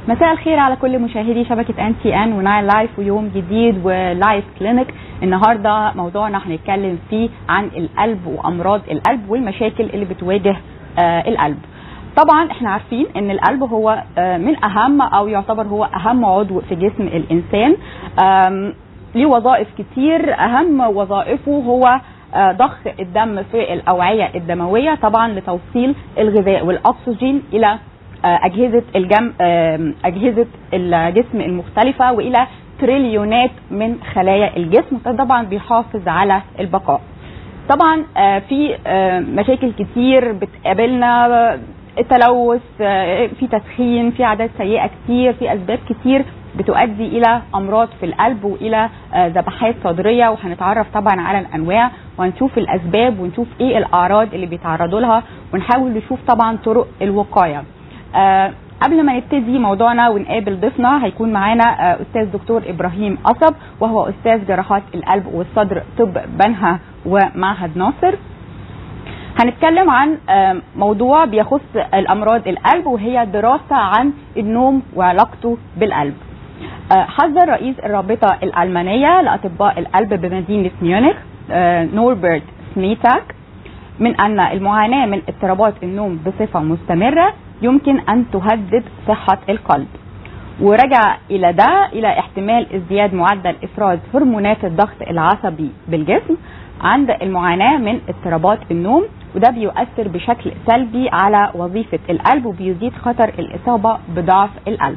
مساء الخير على كل مشاهدي شبكة ان تي ان ونايل لايف ويوم جديد ولايف كلينيك النهارده موضوعنا هنتكلم فيه عن القلب وامراض القلب والمشاكل اللي بتواجه آه القلب. طبعا احنا عارفين ان القلب هو آه من اهم او يعتبر هو اهم عضو في جسم الانسان آم، ليه وظائف كتير اهم وظائفه هو آه، ضخ الدم في الاوعيه الدمويه طبعا لتوصيل الغذاء والاكسجين الى آه، اجهزه الجم آم، اجهزه الجسم المختلفه والى تريليونات من خلايا الجسم طبعا بيحافظ على البقاء طبعا آه، في آه، مشاكل كتير بتقابلنا آه، التلوث آه، في تدخين في عادات سيئه كتير في اسباب كتير بتؤدي الى امراض في القلب والى آه، ذبحات صدريه وهنتعرف طبعا على الانواع وهنشوف الاسباب ونشوف ايه الاعراض اللي بيتعرضوا لها ونحاول نشوف طبعا طرق الوقايه آه، قبل ما نبتدي موضوعنا ونقابل ضيفنا هيكون معانا آه، استاذ دكتور ابراهيم قصب وهو استاذ جراحات القلب والصدر طب بنها ومعهد ناصر هنتكلم عن آه، موضوع بيخص الامراض القلب وهي دراسه عن النوم وعلاقته بالقلب آه، حذر رئيس الرابطه الالمانيه لاطباء القلب بمدينه ميونخ آه، نوربرت سميتاك من ان المعاناه من اضطرابات النوم بصفه مستمره يمكن ان تهدد صحه القلب ورجع الى ده الى احتمال ازدياد معدل افراز هرمونات الضغط العصبي بالجسم عند المعاناه من اضطرابات النوم وده بيؤثر بشكل سلبي على وظيفه القلب وبيزيد خطر الاصابه بضعف القلب.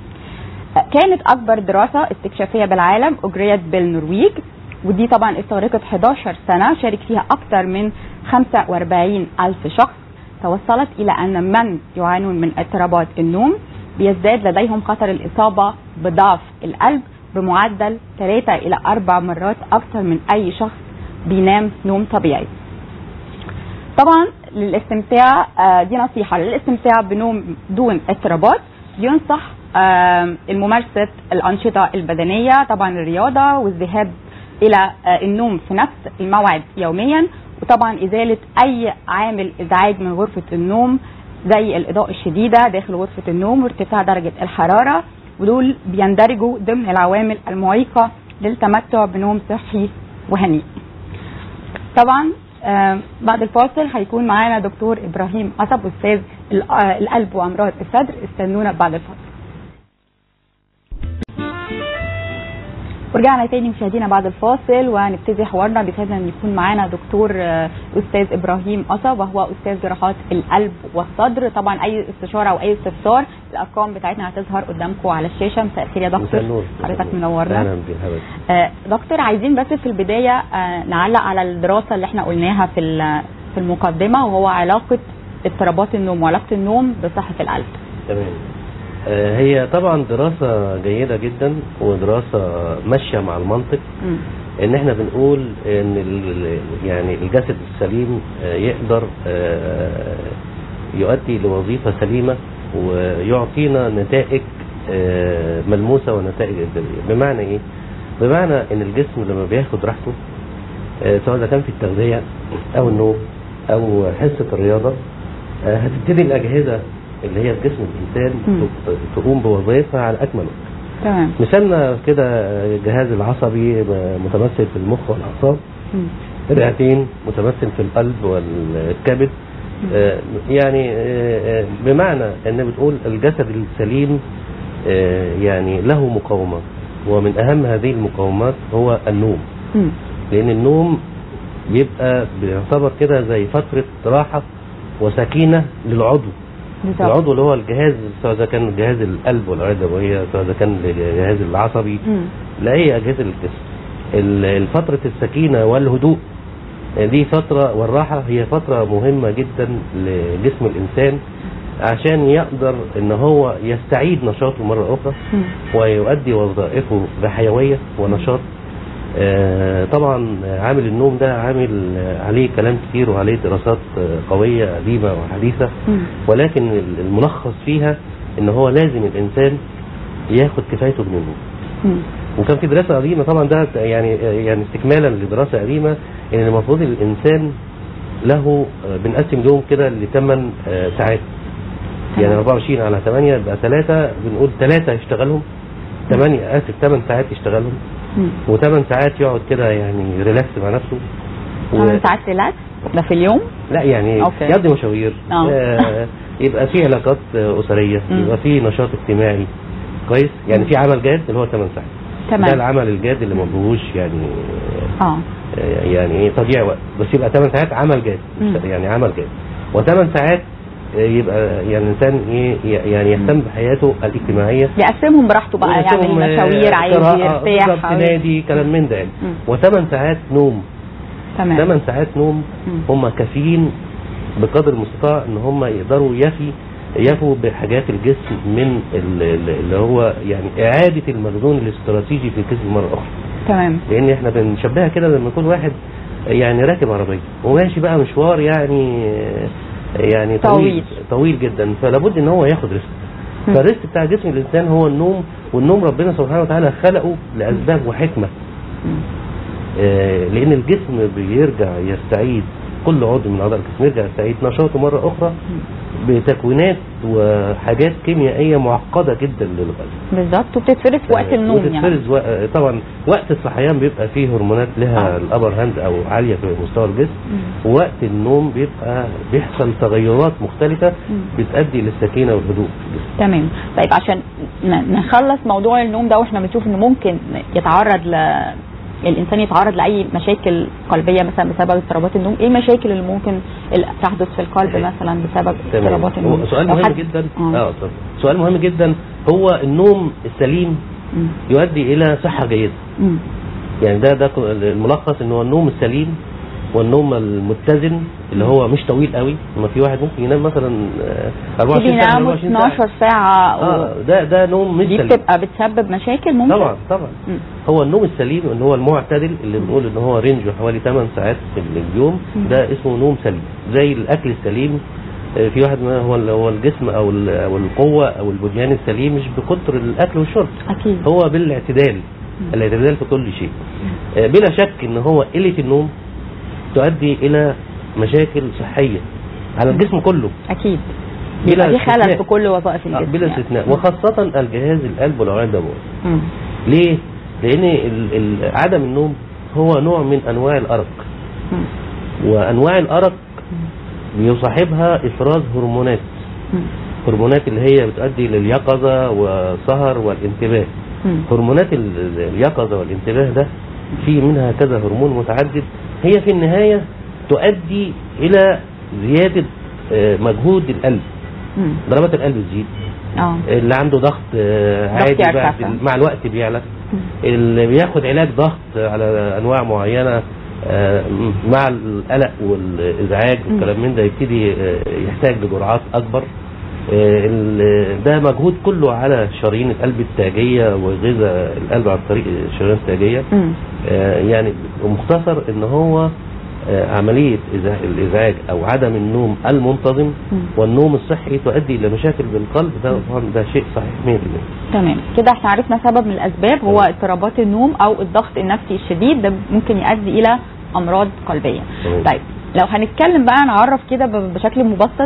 كانت اكبر دراسه استكشافيه بالعالم اجريت بالنرويج ودي طبعا استغرقت 11 سنه شارك فيها اكثر من 45 الف شخص توصلت الى ان من يعانون من اضطرابات النوم بيزداد لديهم خطر الاصابه بضعف القلب بمعدل 3 الى 4 مرات اكثر من اي شخص بينام نوم طبيعي. طبعا للاستمتاع آه، دي نصيحه للاستمتاع بنوم دون اضطرابات ينصح آه، الممارسه الانشطه البدنيه طبعا الرياضه والذهاب الى آه، النوم في نفس الموعد يوميا وطبعا ازاله اي عامل ازعاج من غرفه النوم زي الاضاءه الشديده داخل غرفه النوم وارتفاع درجه الحراره ودول بيندرجوا ضمن العوامل المعيقه للتمتع بنوم صحي وهنيء. طبعا آه، بعد الفاصل هيكون معانا دكتور ابراهيم قصب استاذ ال- آه، القلب وامراض الصدر استنونا بعد الفاصل ورجعنا تاني مشاهدينا بعد الفاصل وهنبتدي حوارنا بيسعدنا ان يكون معانا دكتور آه، استاذ ابراهيم قصب وهو استاذ جراحات القلب والصدر طبعا اي استشاره او اي استفسار الارقام بتاعتنا هتظهر قدامكم على الشاشه مساء الخير يا مساء دكتور النور حضرتك منورنا اهلا بك حضرتك آه، دكتور عايزين بس في البداية آه، نعلق على الدراسة اللي احنا قلناها في ال- في المقدمة وهو علاقة اضطرابات النوم وعلاقة النوم بصحة القلب. تمام آه، هي طبعا دراسة جيدة جدا ودراسة ماشية مع المنطق مم. ان احنا بنقول ان ال- ال- يعني الجسد السليم آه، يقدر آه، يؤدي لوظيفة سليمة ويعطينا نتائج آه، ملموسة ونتائج إيجابية بمعنى ايه؟ بمعنى ان الجسم لما بياخد راحته آه، سواء إذا كان في التغذية او النوم او حصة الرياضة آه، هتبتدي الأجهزة اللي هي في جسم الإنسان مم. ت- تقوم بوظائفها على أكمل وجه تمام. مثالنا كده آه، الجهاز العصبي متمثل في المخ والأعصاب مم. الرئتين متمثل في القلب والكبد آه، يعني آه، آه، بمعنى ان بتقول الجسد السليم آه، يعني له مقاومات ومن اهم هذه المقاومات هو النوم مم. لان النوم بيبقى بيعتبر كده زي فتره راحه وسكينه للعضو بالظبط. العضو اللي هو الجهاز سواء اذا كان جهاز القلب والاوعيه الدمويه سواء اذا كان الجهاز العصبي مم. لاي اجهزه الجسم ال- فتره السكينه والهدوء دي فتره والراحه هي فتره مهمه جدا لجسم الانسان عشان يقدر ان هو يستعيد نشاطه مره اخرى مم. ويؤدي وظائفه بحيويه ونشاط آه، طبعا عامل النوم ده عامل آه، عليه كلام كتير وعليه دراسات آه، قويه قديمه وحديثه مم. ولكن الملخص فيها ان هو لازم الانسان ياخد كفايته من النوم مم. وكان في دراسه قديمه طبعا ده يعني يعني استكمالا لدراسه قديمه ان المفروض الانسان له آه، بنقسم اليوم كده لثمان ساعات يعني 24 على 8 يبقى 3 بنقول 3 يشتغلهم 8 اسف 8 ساعات يشتغلهم مم. و8 ساعات يقعد كده يعني ريلاكس مع نفسه و... 8 ساعات ريلاكس ده في اليوم لا يعني أوكي. يقضي مشاوير آه. آه، يبقى في علاقات آه، اسريه مم. يبقى في نشاط اجتماعي كويس يعني في عمل جاد اللي هو 8 ساعات ده تمام العمل الجاد اللي ما فيهوش يعني اه آه، يعني ايه تضييع وقت بس يبقى 8 ساعات عمل جاد مم. يعني عمل جاد و8 ساعات آه، يبقى يعني الانسان ايه ي- يعني يهتم بحياته الاجتماعيه يقسمهم براحته بقى يعمل ويقسمهم، آه، مشاوير عايز قراءة، يرتاح بالظبط، عايز- نادي كلام من ده يعني مم. و8 ساعات نوم تمام 8 ساعات نوم مم. هم كافيين بقدر المستطاع ان هم يقدروا يفي يفوا بحاجات الجسم من ال- ال- اللي هو يعني اعاده المخزون الاستراتيجي في الجسم مره اخرى تمام لان احنا بنشبهها كده لما يكون واحد يعني راكب عربيه وماشي بقى مشوار يعني يعني طويل طويل. طويل جدا فلابد ان هو ياخد ريست مم. فالريست بتاع جسم الانسان هو النوم والنوم ربنا سبحانه وتعالى خلقه لاسباب وحكمه مم. آه، لان الجسم بيرجع يستعيد كل عضو من اعضاء الجسم يرجع يستعيد نشاطه مره اخرى بتكوينات وحاجات كيميائيه معقده جدا للقلب بالظبط وبتتفرز في وقت آه، النوم يعني وتتفرز و... آه، طبعا وقت الصحيان بيبقى فيه هرمونات لها آه. الابر هاند او عاليه في مستوى الجسم مم. ووقت النوم بيبقى بيحصل تغيرات مختلفه مم. بتؤدي للسكينه والهدوء في الجسم تمام طيب عشان ن- نخلص موضوع النوم ده واحنا بنشوف انه ممكن يتعرض ل الانسان يتعرض لاي مشاكل قلبيه مثلا بسبب اضطرابات النوم ايه المشاكل اللي ممكن ال- تحدث في القلب مثلا بسبب تمام اضطرابات النوم هو سؤال لو مهم حد- جدا اه اه اتفضل. سؤال مهم جدا هو النوم السليم مم. يؤدي الى صحه جيده مم. يعني ده ده الملخص ان هو النوم السليم والنوم المتزن اللي هو مش طويل قوي ما في واحد ممكن ينام مثلا آه، 24 في ساعه بيناموا 24 ساعه 12 ساعه و... اه ده ده نوم مش دي سليم بتبقى بتسبب مشاكل ممكن طبعا طبعا مم. هو النوم السليم اللي هو المعتدل اللي بنقول ان هو رينجه حوالي 8 ساعات في اليوم مم. ده اسمه نوم سليم زي الاكل السليم آه، في واحد ما هو هو الجسم او ال- او القوه او البنيان السليم مش بكتر الاكل والشرب اكيد هو بالاعتدال الاعتدال في كل شيء آه، بلا شك ان هو قله النوم تؤدي الى مشاكل صحيه على الجسم كله اكيد بلا بيبقى في خلل استثناء. في كل وظائف آه، الجسم بلا يعني. استثناء وخاصه الجهاز القلب والاوعيه الدمويه مم. ليه؟ لأن ال- ال- عدم النوم هو نوع من أنواع الأرق مم. وأنواع الأرق بيصاحبها إفراز هرمونات مم. هرمونات اللي هي بتؤدي لليقظة والسهر والانتباه مم. هرمونات ال- ال- اليقظة والانتباه ده في منها كذا هرمون متعدد هي في النهاية تؤدي إلى زيادة آه، مجهود القلب مم. ضربات القلب تزيد اه اللي عنده ضغط آه، ضغط عادي بعد يرتفع. مع الوقت بيعلى مم. اللي بياخد علاج ضغط على انواع معينه آه، مع القلق والازعاج مم. والكلام من ده يبتدي آه، يحتاج لجرعات اكبر آه، ال- ده مجهود كله على شرايين القلب التاجيه وغذاء القلب عن طريق الشرايين التاجيه مم. آه، يعني مختصر ان هو آه، عمليه إزع- الازعاج او عدم النوم المنتظم مم. والنوم الصحي تؤدي الى مشاكل بالقلب ده طبعا ده شيء صحيح 100% تمام كده احنا عرفنا سبب من الاسباب هو اضطرابات النوم او الضغط النفسي الشديد ده ممكن يؤدي الى امراض قلبيه تمام. طيب لو هنتكلم بقى نعرف كده ب- بشكل مبسط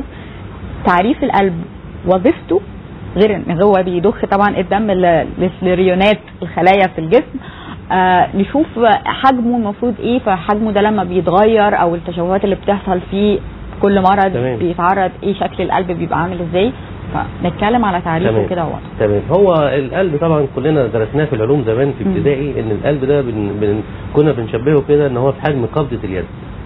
تعريف القلب وظيفته غير ان هو بيضخ طبعا الدم ل- للريونات الخلايا في الجسم آه نشوف حجمه المفروض ايه فحجمه ده لما بيتغير او التشوهات اللي بتحصل فيه كل مرض تمام. بيتعرض ايه شكل القلب بيبقى عامل ازاي فنتكلم على تعريفه تمام. كده هو تمام هو القلب طبعا كلنا درسناه في العلوم زمان في مم. ابتدائي ان القلب ده بن بن كنا بنشبهه كده ان هو في حجم قبضه اليد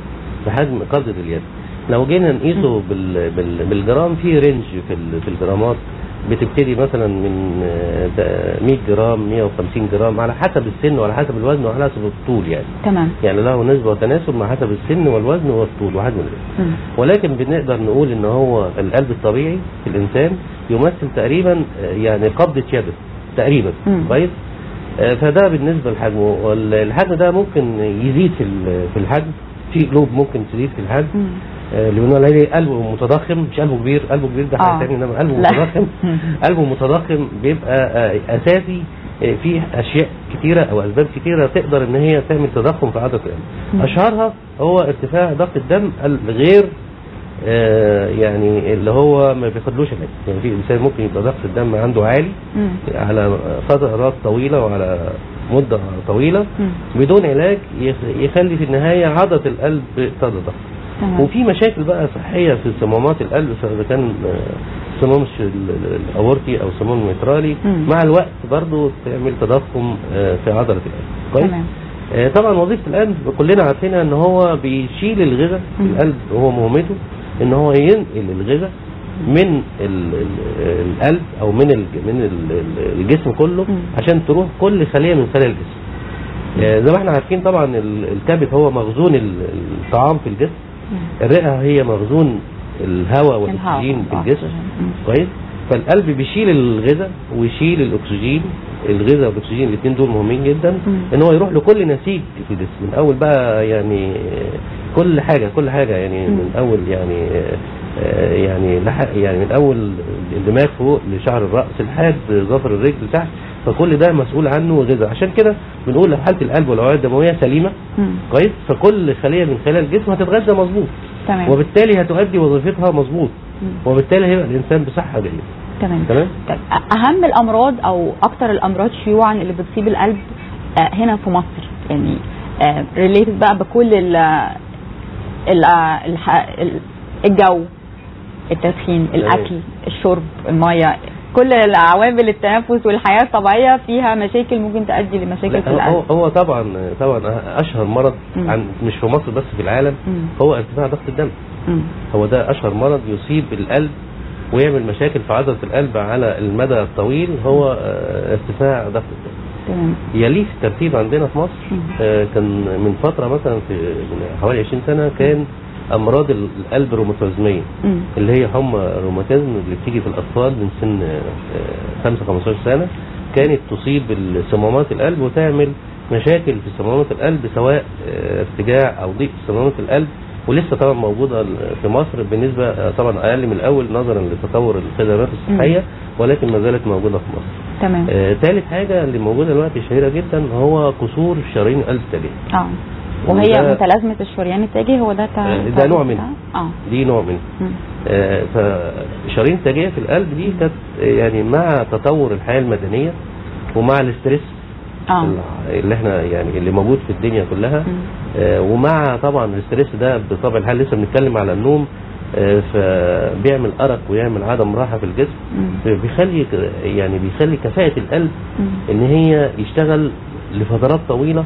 في حجم قبضه اليد لو جينا نقيسه بال بال بالجرام في رينج في ال- في الجرامات بتبتدي مثلا من آه، ده 100 جرام 150 جرام على حسب السن وعلى حسب الوزن وعلى حسب الطول يعني تمام يعني له نسبه وتناسب مع حسب السن والوزن والطول وحجم الجسم مم. ولكن بنقدر نقول ان هو القلب الطبيعي في الانسان يمثل تقريبا آه، يعني قبضه يده تقريبا مم. كويس آه، فده بالنسبه لحجمه والحجم ده ممكن يزيد في ال- في الحجم في قلوب ممكن تزيد في الحجم مم. آه، اللي بنقول عليه قلبه متضخم مش قلبه كبير قلبه كبير ده آه. حاجه ثانيه انما قلبه لا. متضخم مم. قلبه متضخم بيبقى آه، اساسي آه، فيه اشياء كتيره او اسباب كتيره تقدر ان هي تعمل تضخم في عضله مم. القلب اشهرها هو ارتفاع ضغط الدم الغير آه، يعني اللي هو ما بياخدلوش علاج يعني في انسان ممكن يبقى ضغط الدم عنده عالي مم. على فترات طويله وعلى مده طويله مم. بدون علاج يخ- يخلي في النهايه عضله القلب تضغط تمام وفي مشاكل بقى صحيه في صمامات القلب سواء إذا كان آه، صمام الش- ال- ال- الاورطي او صمام الميترالي مم. مع الوقت برضو تعمل تضخم آه، في عضله القلب كويس تمام آه، طبعا وظيفه القلب كلنا عارفينها ان هو بيشيل الغذاء مم. القلب هو مهمته ان هو ينقل الغذاء من ال- ال- القلب او من الج- من ال- ال- الجسم كله مم. عشان تروح كل خليه من خلايا الجسم آه، زي ما احنا عارفين طبعا ال- الكبد هو مخزون ال- الطعام في الجسم مم. الرئه هي مخزون الهواء الهواء. والاكسجين في آه، الجسم مم. كويس فالقلب بيشيل الغذاء ويشيل الاكسجين الغذاء والاكسجين الاثنين دول مهمين جدا مم. ان هو يروح لكل نسيج في الجسم من اول بقى يعني كل حاجه كل حاجه يعني مم. من اول يعني آه، يعني لح- يعني من اول الدماغ فوق لشعر الراس لحد ظفر الرجل تحت فكل ده مسؤول عنه غذاء عشان كده بنقول لو حاله القلب والاوعيه الدمويه سليمه مم. كويس فكل خليه من خلايا الجسم هتتغذى مظبوط تمام وبالتالي هتؤدي وظيفتها مظبوط مم. وبالتالي هيبقى الانسان بصحه جيده تمام تمام طيب أ- اهم الامراض او اكتر الامراض شيوعا اللي بتصيب القلب آه، هنا في مصر يعني ريليتد بقى بكل ال ال الح- ال- الجو التدخين الاكل الشرب الميه كل العوامل التنفس والحياه الطبيعيه فيها مشاكل ممكن تؤدي لمشاكل في لا هو, القلب هو طبعا طبعا اشهر مرض مم. عن مش في مصر بس في العالم مم. هو ارتفاع ضغط الدم مم. هو ده اشهر مرض يصيب القلب ويعمل مشاكل في عضله القلب على المدى الطويل هو آه، ارتفاع ضغط الدم تمام يليه في الترتيب عندنا في مصر مم. آه، كان من فتره مثلا في من حوالي 20 سنه كان امراض القلب الروماتيزميه مم. اللي هي حمى روماتيزم اللي بتيجي في الاطفال من سن آه، 5 15 سنه كانت تصيب صمامات القلب وتعمل مشاكل في صمامات القلب سواء آه، ارتجاع او ضيق في صمامات القلب ولسه طبعا موجوده في مصر بالنسبه آه، طبعا اقل من الاول نظرا لتطور الخدمات الصحيه ولكن ما زالت موجوده في مصر. تمام آه، ثالث حاجه اللي موجوده دلوقتي شهيره جدا هو كسور شرايين القلب التاليه. اه وهي وده- متلازمه الشريان التاجي هو ده تع- آه، ده نوع منه. اه دي نوع منه. مم. آه، فشرايين التاجيه في القلب دي كانت آه، يعني مع تطور الحياه المدنيه ومع الاسترس اه اللي احنا يعني اللي موجود في الدنيا كلها مم. آه، ومع طبعا الاسترس ده بطبع الحال لسه بنتكلم على النوم آه، فبيعمل ارق ويعمل عدم راحه في الجسم مم. بيخلي يعني بيخلي كفاءه القلب مم. ان هي يشتغل لفترات طويله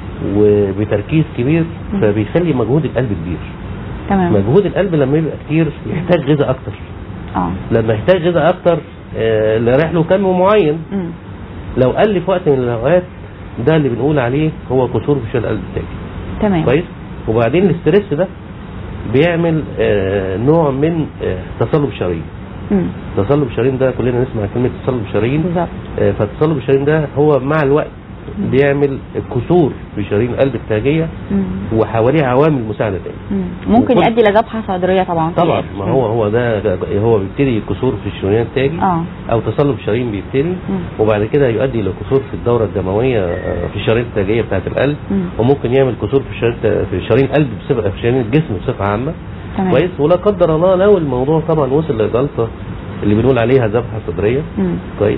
وبتركيز كبير مم. فبيخلي مجهود القلب كبير تمام مجهود القلب لما يبقى كتير يحتاج غذاء اكتر اه لما يحتاج غذاء اكتر آه، اللي رايح له كم معين مم. لو قل في وقت من الاوقات ده اللي بنقول عليه هو كسور في شلل القلب التاجي تمام كويس وبعدين الاسترس ده بيعمل آه، نوع من آه، تصلب الشرايين مم. تصلب الشرايين ده كلنا نسمع كلمه تصلب الشرايين بالظبط آه، فتصلب الشرايين ده هو مع الوقت بيعمل كسور في شرايين القلب التاجيه مم. وحواليه عوامل مساعده تاني مم. ممكن وكل- يؤدي لذبحه صدريه طبعا في طبعا الآخر. ما هو هو ده ده- هو بيبتدي كسور في الشريان التاجي اه او تصلب الشرايين بيبتدي مم. وبعد كده يؤدي الى كسور في الدوره الدمويه آه، في الشرايين التاجيه بتاعه القلب مم. وممكن يعمل كسور في شرايين في شرايين القلب بصفه في شرايين الجسم بصفه عامه تمام كويس ولا قدر الله لو الموضوع طبعا وصل لجلطه اللي بنقول عليها ذبحه صدريه مم. كويس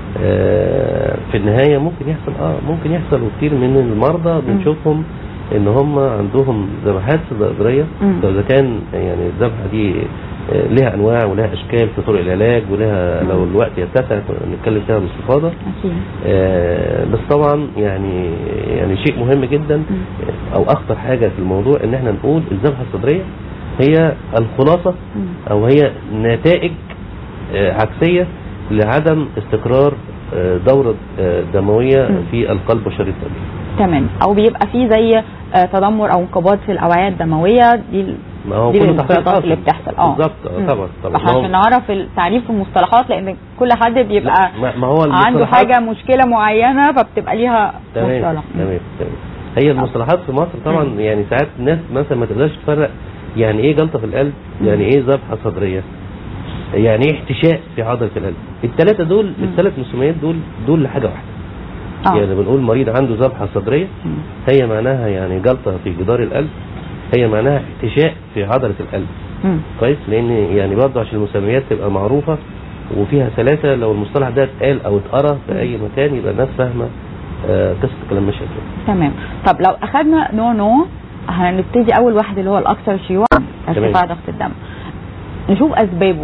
آه في النهايه ممكن يحصل اه ممكن يحصل وكتير من المرضى بنشوفهم ان هم عندهم ذبحات صدريه مم. اذا كان يعني الذبحه دي آه، لها انواع ولها اشكال في طرق العلاج ولها لو الوقت يتسع نتكلم فيها باستفاضه اكيد آه، بس طبعا يعني يعني شيء مهم جدا مم. او اخطر حاجه في الموضوع ان احنا نقول الذبحه الصدريه هي الخلاصه مم. او هي نتائج آه، عكسيه لعدم استقرار آه، دوره آه، دمويه مم. في القلب وشريط القلب تمام او بيبقى فيه زي آه، تدمر او انقباض في الاوعيه الدمويه دي ال- ما هو دي كله تحقيق الاختلاطات اللي حاصل. بتحصل اه بالظبط آه، مم. طبعا طبعا فاحنا ما هو- عشان نعرف التعريف المصطلحات لان كل حد بيبقى لا، ما- ما هو عنده المصطلحات- حاجه مشكله معينه فبتبقى ليها تمام مصطلح مم. تمام تمام هي المصطلحات في مصر طبعا مم. يعني ساعات الناس مثلا ما تقدرش تفرق يعني ايه جلطه في القلب يعني ايه ذبحه صدريه يعني ايه احتشاء في عضله القلب الثلاثه دول مم. الثلاث مسميات دول دول لحاجه واحده اه يعني بنقول مريض عنده ذبحه صدريه مم. هي معناها يعني جلطه في جدار القلب هي معناها احتشاء في عضله القلب مم. كويس لان يعني برضه عشان المسميات تبقى معروفه وفيها سلاسه لو المصطلح ده اتقال او اتقرا في اي مكان يبقى الناس فاهمه آه، قصه الكلام ماشيه ازاي تمام طب لو اخذنا نوع نوع هنبتدي اول واحد اللي هو الاكثر شيوعا ارتفاع ضغط الدم نشوف اسبابه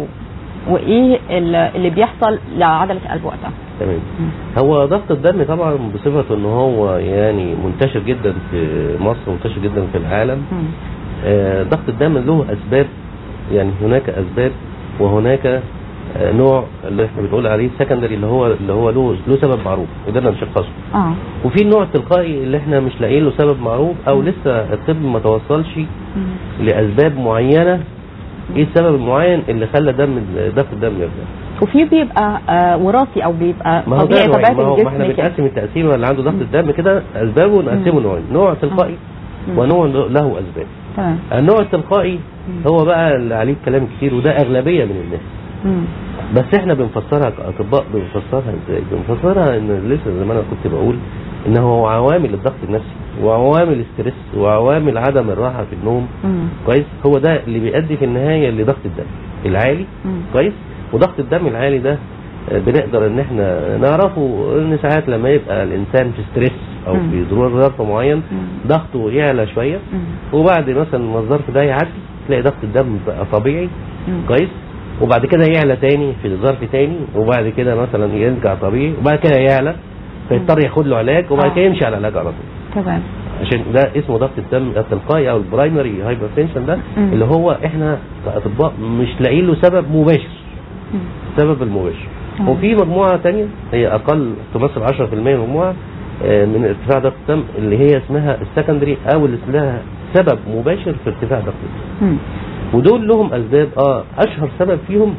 وايه اللي اللي بيحصل لعضله القلب وقتها تمام مم. هو ضغط الدم طبعا بصفه ان هو يعني منتشر جدا في مصر منتشر جدا في العالم مم. آه، ضغط الدم له اسباب يعني هناك اسباب وهناك آه، نوع اللي احنا بنقول عليه سكندري اللي هو اللي هو له له سبب معروف قدرنا نشخصه اه وفي النوع التلقائي اللي احنا مش لاقيين له سبب معروف او لسه الطب ما توصلش مم. لاسباب معينه ايه السبب المعين اللي خلى دم ضغط الدم يرجع وفي بيبقى آه وراثي او بيبقى ما هو ده طبيعي نوعين. طبيعه ما هو ما احنا الجسم كده بنقسم التقسيمه اللي عنده ضغط الدم كده اسبابه نقسمه نوعين نوع تلقائي مم. ونوع له اسباب تمام النوع التلقائي مم. هو بقى اللي عليه كلام كتير وده اغلبيه من الناس مم. بس احنا بنفسرها كاطباء بنفسرها ازاي بنفسرها ان لسه زي ما انا كنت بقول ان هو عوامل الضغط النفسي وعوامل الستريس وعوامل عدم الراحه في النوم مم. كويس هو ده اللي بيؤدي في النهايه لضغط الدم العالي مم. كويس وضغط الدم العالي ده آه، بنقدر ان احنا نعرفه ان ساعات لما يبقى الانسان في ستريس او مم. في ظرف معين مم. ضغطه يعلى شويه مم. وبعد مثلا ما الظرف ده يعدي تلاقي ضغط الدم بقى طبيعي مم. كويس وبعد كده يعلى تاني في ظرف تاني وبعد كده مثلا يرجع طبيعي وبعد كده يعلى فيضطر ياخد له علاج وبعد آه. كده يمشي على العلاج على طول تمام عشان ده اسمه ضغط الدم التلقائي او البرايمري هايبرتنشن ده مم. اللي هو احنا كاطباء مش لاقيين له سبب مباشر مم. السبب المباشر مم. وفي مجموعه تانية هي اقل تمثل 10% من المجموعه آه، من ارتفاع ضغط الدم اللي هي اسمها السكندري او اللي اسمها سبب مباشر في ارتفاع ضغط الدم مم. ودول لهم اسباب اه اشهر سبب فيهم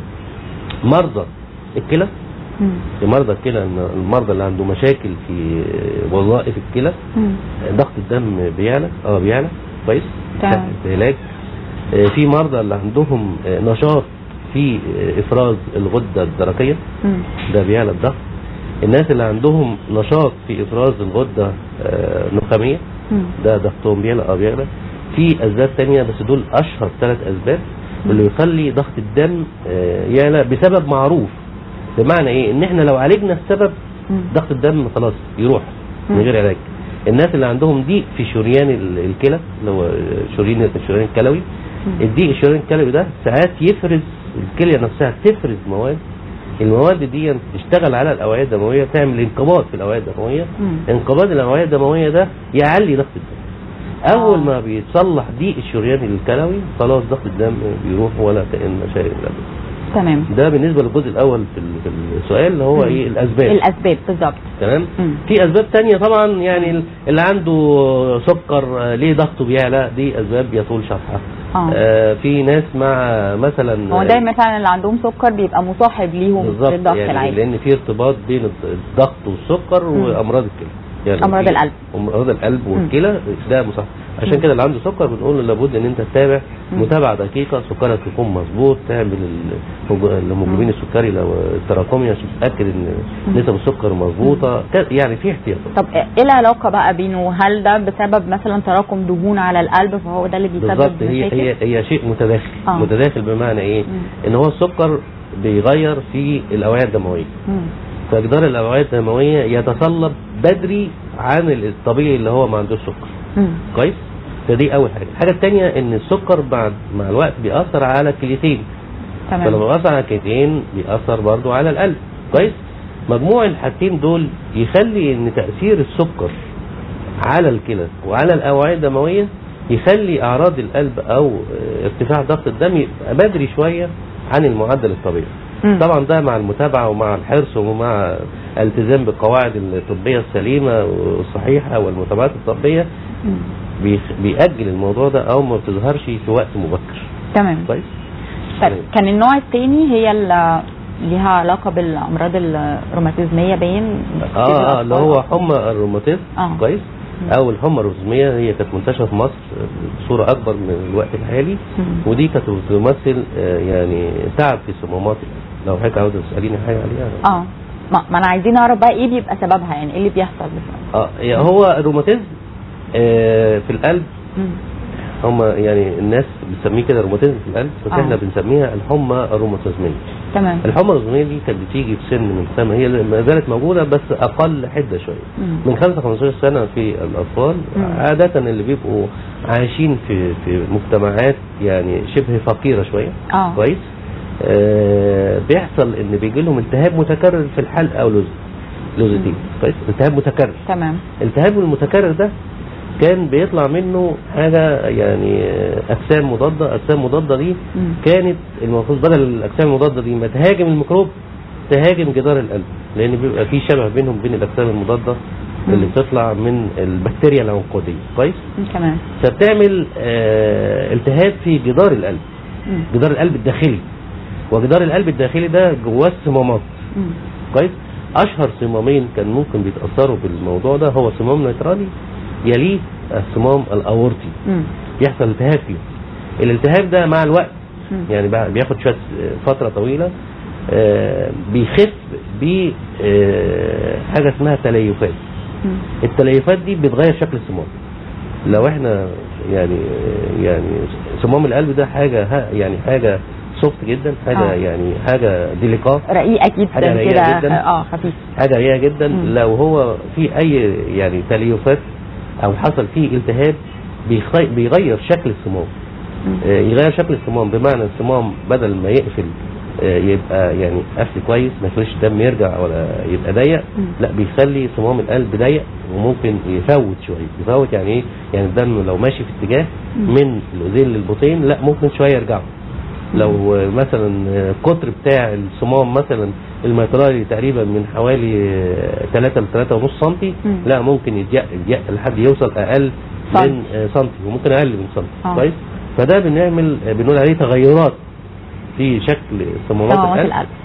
مرضى الكلى مم. مرضى الكلى إن المرضى اللي عنده مشاكل في وظائف الكلى مم. ضغط الدم بيعلى اه بيعلى كويس تمام. تحت علاج آه، في مرضى اللي عندهم آه، نشاط في آه، افراز الغده الدرقيه مم. ده بيعلى الضغط الناس اللي عندهم نشاط في افراز الغده آه، النخاميه مم. ده ضغطهم بيعلى اه بيعلى في اسباب تانية بس دول اشهر ثلاث اسباب اللي يخلي ضغط الدم آه، يعلى بسبب معروف بمعنى ايه ان احنا لو عالجنا السبب مم. ضغط الدم خلاص يروح من مم. غير علاج الناس اللي عندهم ضيق في شريان ال- الكلى اللي هو شريان الشريان الكلوي مم. الضيق الشريان الكلوي ده ساعات يفرز الكليه نفسها تفرز مواد المواد دي تشتغل على الاوعيه الدمويه تعمل انقباض في الاوعيه الدمويه مم. انقباض الاوعيه الدمويه ده يعلي ضغط الدم اول آه. ما بيتصلح ضيق الشريان الكلوي خلاص ضغط الدم بيروح ولا كان شيء لا تمام ده بالنسبه للجزء الاول في ال- في السؤال اللي هو مم. ايه الاسباب الاسباب بالظبط تمام مم. في اسباب تانية طبعا يعني ال- اللي عنده سكر آه، ليه ضغطه بيعلى دي اسباب يطول شرحها آه. آه في ناس مع مثلا هو دايما فعلا اللي عندهم سكر بيبقى مصاحب ليهم بالظبط للضغط يعني العالي لان في ارتباط بين الض- الضغط والسكر مم. وامراض الكلى يعني أمراض في- القلب. امراض القلب مم. والكلى ده مصاحب عشان مم. كده اللي عنده سكر بنقول له لابد ان انت تتابع مم. متابعه دقيقه سكرك يكون مظبوط تعمل الهج- الهيموجلوبين مم. السكري لو التراكمي عشان تتاكد ان مم. نسب السكر مظبوطه ك- يعني في احتياط طب ايه العلاقه بقى بينه هل ده بسبب مثلا تراكم دهون على القلب فهو ده اللي بيسبب بالظبط هي مشاكل؟ هي هي شيء متداخل آه. متداخل بمعنى ايه مم. ان هو السكر بيغير في الاوعيه الدمويه مم. فجدار الاوعيه الدمويه يتصلب بدري عن الطبيعي اللي هو ما عندوش سكر مم. كويس فدي اول حاجه الحاجه الثانيه ان السكر بعد مع الوقت بيأثر على الكليتين فلما تمام بيأثر على الكليتين بيأثر برضو على القلب كويس مجموع الحاجتين دول يخلي ان تأثير السكر على الكلى وعلى الاوعيه الدمويه يخلي اعراض القلب او آه، ارتفاع ضغط الدم يبقى بدري شويه عن المعدل الطبيعي مم. طبعا ده مع المتابعه ومع الحرص ومع الالتزام بالقواعد الطبيه السليمه والصحيحه والمتابعات الطبيه مم. بيخ- بيأجل الموضوع ده او ما بتظهرش في وقت مبكر تمام كويس طيب كان النوع الثاني هي اللي ليها علاقه بالامراض الروماتيزميه باين اه اه اللي هو حمى الروماتيزم آه. كويس مم. او الحمى الروماتيزميه هي كانت منتشره في مصر بصوره اكبر من الوقت الحالي مم. ودي كانت بتمثل آه، يعني تعب في صمامات القلب. لو حضرتك عاوزه تساليني حاجه عليها اه ما, ما انا عايزين نعرف بقى ايه بيبقى سببها يعني ايه اللي بيحصل بالظبط اه يعني هو الروماتيزم آه، في القلب مم. هم يعني الناس بتسميه كده روماتيزم في القلب بس آه. احنا بنسميها الحمى الروماتيزميه تمام الحمى الروماتيزميه دي كانت بتيجي في سن من سنه هي ما زالت موجوده بس اقل حده شويه مم. من 5 15 سنه في الاطفال مم. عاده اللي بيبقوا عايشين في في مجتمعات يعني شبه فقيره شويه اه كويس آه بيحصل ان بيجي لهم التهاب متكرر في الحلق او لوز لوزتين كويس التهاب متكرر تمام الالتهاب المتكرر ده كان بيطلع منه حاجه يعني آه، اجسام مضاده اجسام مضاده دي مم. كانت المفروض بدل الاجسام المضاده دي ما تهاجم الميكروب تهاجم جدار القلب لان بيبقى في شبه بينهم وبين الاجسام المضاده اللي مم. بتطلع من البكتيريا العنقوديه كويس مم. تمام فبتعمل آه التهاب في جدار القلب مم. جدار القلب الداخلي وجدار القلب الداخلي ده جواه صمامات مم. كويس اشهر صمامين كان ممكن بيتاثروا بالموضوع ده هو صمام نيترالي يليه الصمام الاورطي مم. يحصل التهاب فيه الالتهاب ده مع الوقت مم. يعني بقى- بياخد شويه فتره طويله آه، بيخف ب آه، حاجه اسمها تليفات مم. التليفات دي بتغير شكل الصمام لو احنا يعني يعني صمام القلب ده حاجه ها- يعني حاجه سوفت جدا حاجه آه. يعني حاجه ديليكا رقيق اكيد حاجة رقيقة كده جدا. اه خفيف حاجه رقيقه جدا مم. لو هو في اي يعني تليفات او حصل فيه التهاب بيخي- بيغير شكل الصمام مم. آه، يغير شكل الصمام بمعنى الصمام بدل ما يقفل آه، يبقى يعني قفل كويس ما يخش دم يرجع ولا يبقى ضيق مم. لا بيخلي صمام القلب ضيق وممكن يفوت شويه يفوت يعني ايه يعني الدم لو ماشي في اتجاه مم. من الاذين للبطين لا ممكن شويه يرجعوا لو آه، مثلا آه، القطر بتاع الصمام مثلا الميترالي تقريبا من حوالي 3 ل 3 ونص سنتي مم. لا ممكن يضيق يضيق لحد يوصل اقل سنتي. من آه، سنتي وممكن اقل من سنتي آه. كويس فده بنعمل آه، بنقول عليه تغيرات في شكل صمامات صمامات القلب القلب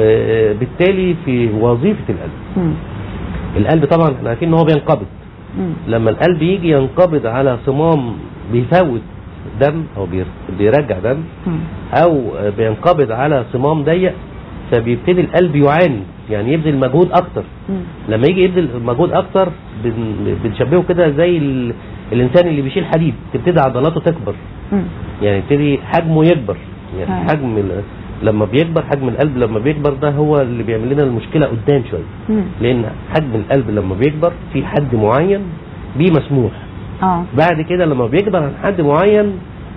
وبالتالي في وظيفه القلب مم. القلب طبعا احنا عارفين ان هو بينقبض مم. لما القلب يجي ينقبض على صمام بيفوت دم او بير- بيرجع دم مم. او بينقبض على صمام ضيق فبيبتدي القلب يعاني يعني يبذل مجهود اكتر مم. لما يجي يبذل مجهود اكتر بن- بنشبهه كده زي ال... الانسان اللي بيشيل حديد تبتدي عضلاته تكبر مم. يعني يبتدي حجمه يكبر يعني آه. حجم ال... لما بيكبر حجم القلب لما بيكبر ده هو اللي بيعمل لنا المشكله قدام شويه مم. لان حجم القلب لما بيكبر في حد معين بيه مسموح اه بعد كده لما بيكبر عن حد معين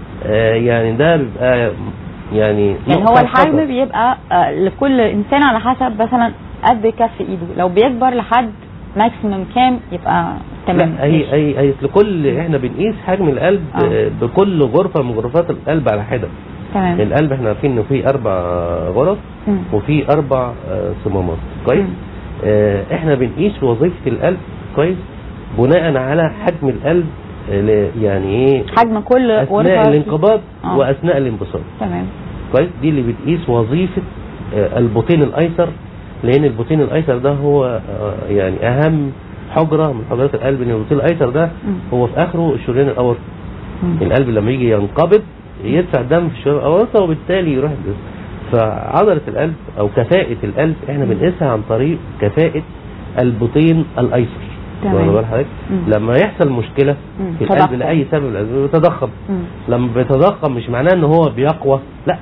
آه يعني ده بيبقى يعني يعني هو نقطة الحجم خطر. بيبقى آه، لكل انسان على حسب مثلا قد كف ايده لو بيكبر لحد ماكسيمم كام يبقى تمام لا هي هي هي لكل احنا بنقيس حجم القلب آه. آه. بكل غرفه من غرفات القلب على حده تمام القلب احنا عارفين انه فيه اربع غرف مم. وفي اربع آه، صمامات كويس مم. آه احنا بنقيس وظيفه القلب كويس بناء على حجم القلب آه، ل- يعني ايه حجم كل اثناء غرفه الانقباض آه. واثناء الانبساط تمام كويس دي اللي بتقيس وظيفه آه، البطين الايسر لان البطين الايسر ده هو آه، يعني اهم حجره من حجرات القلب لان البطين الايسر ده مم. هو في اخره الشريان الاورطي مم. القلب لما يجي ينقبض يدفع الدم في الشريان الاورطي وبالتالي يروح الجسم فعضله القلب او كفاءه القلب احنا بنقيسها عن طريق كفاءه البطين الايسر تمام. واخد بال حضرتك مم. لما يحصل مشكله مم. في القلب تضخم. لاي سبب من الاسباب بيتضخم مم. لما بيتضخم مش معناه ان هو بيقوى لا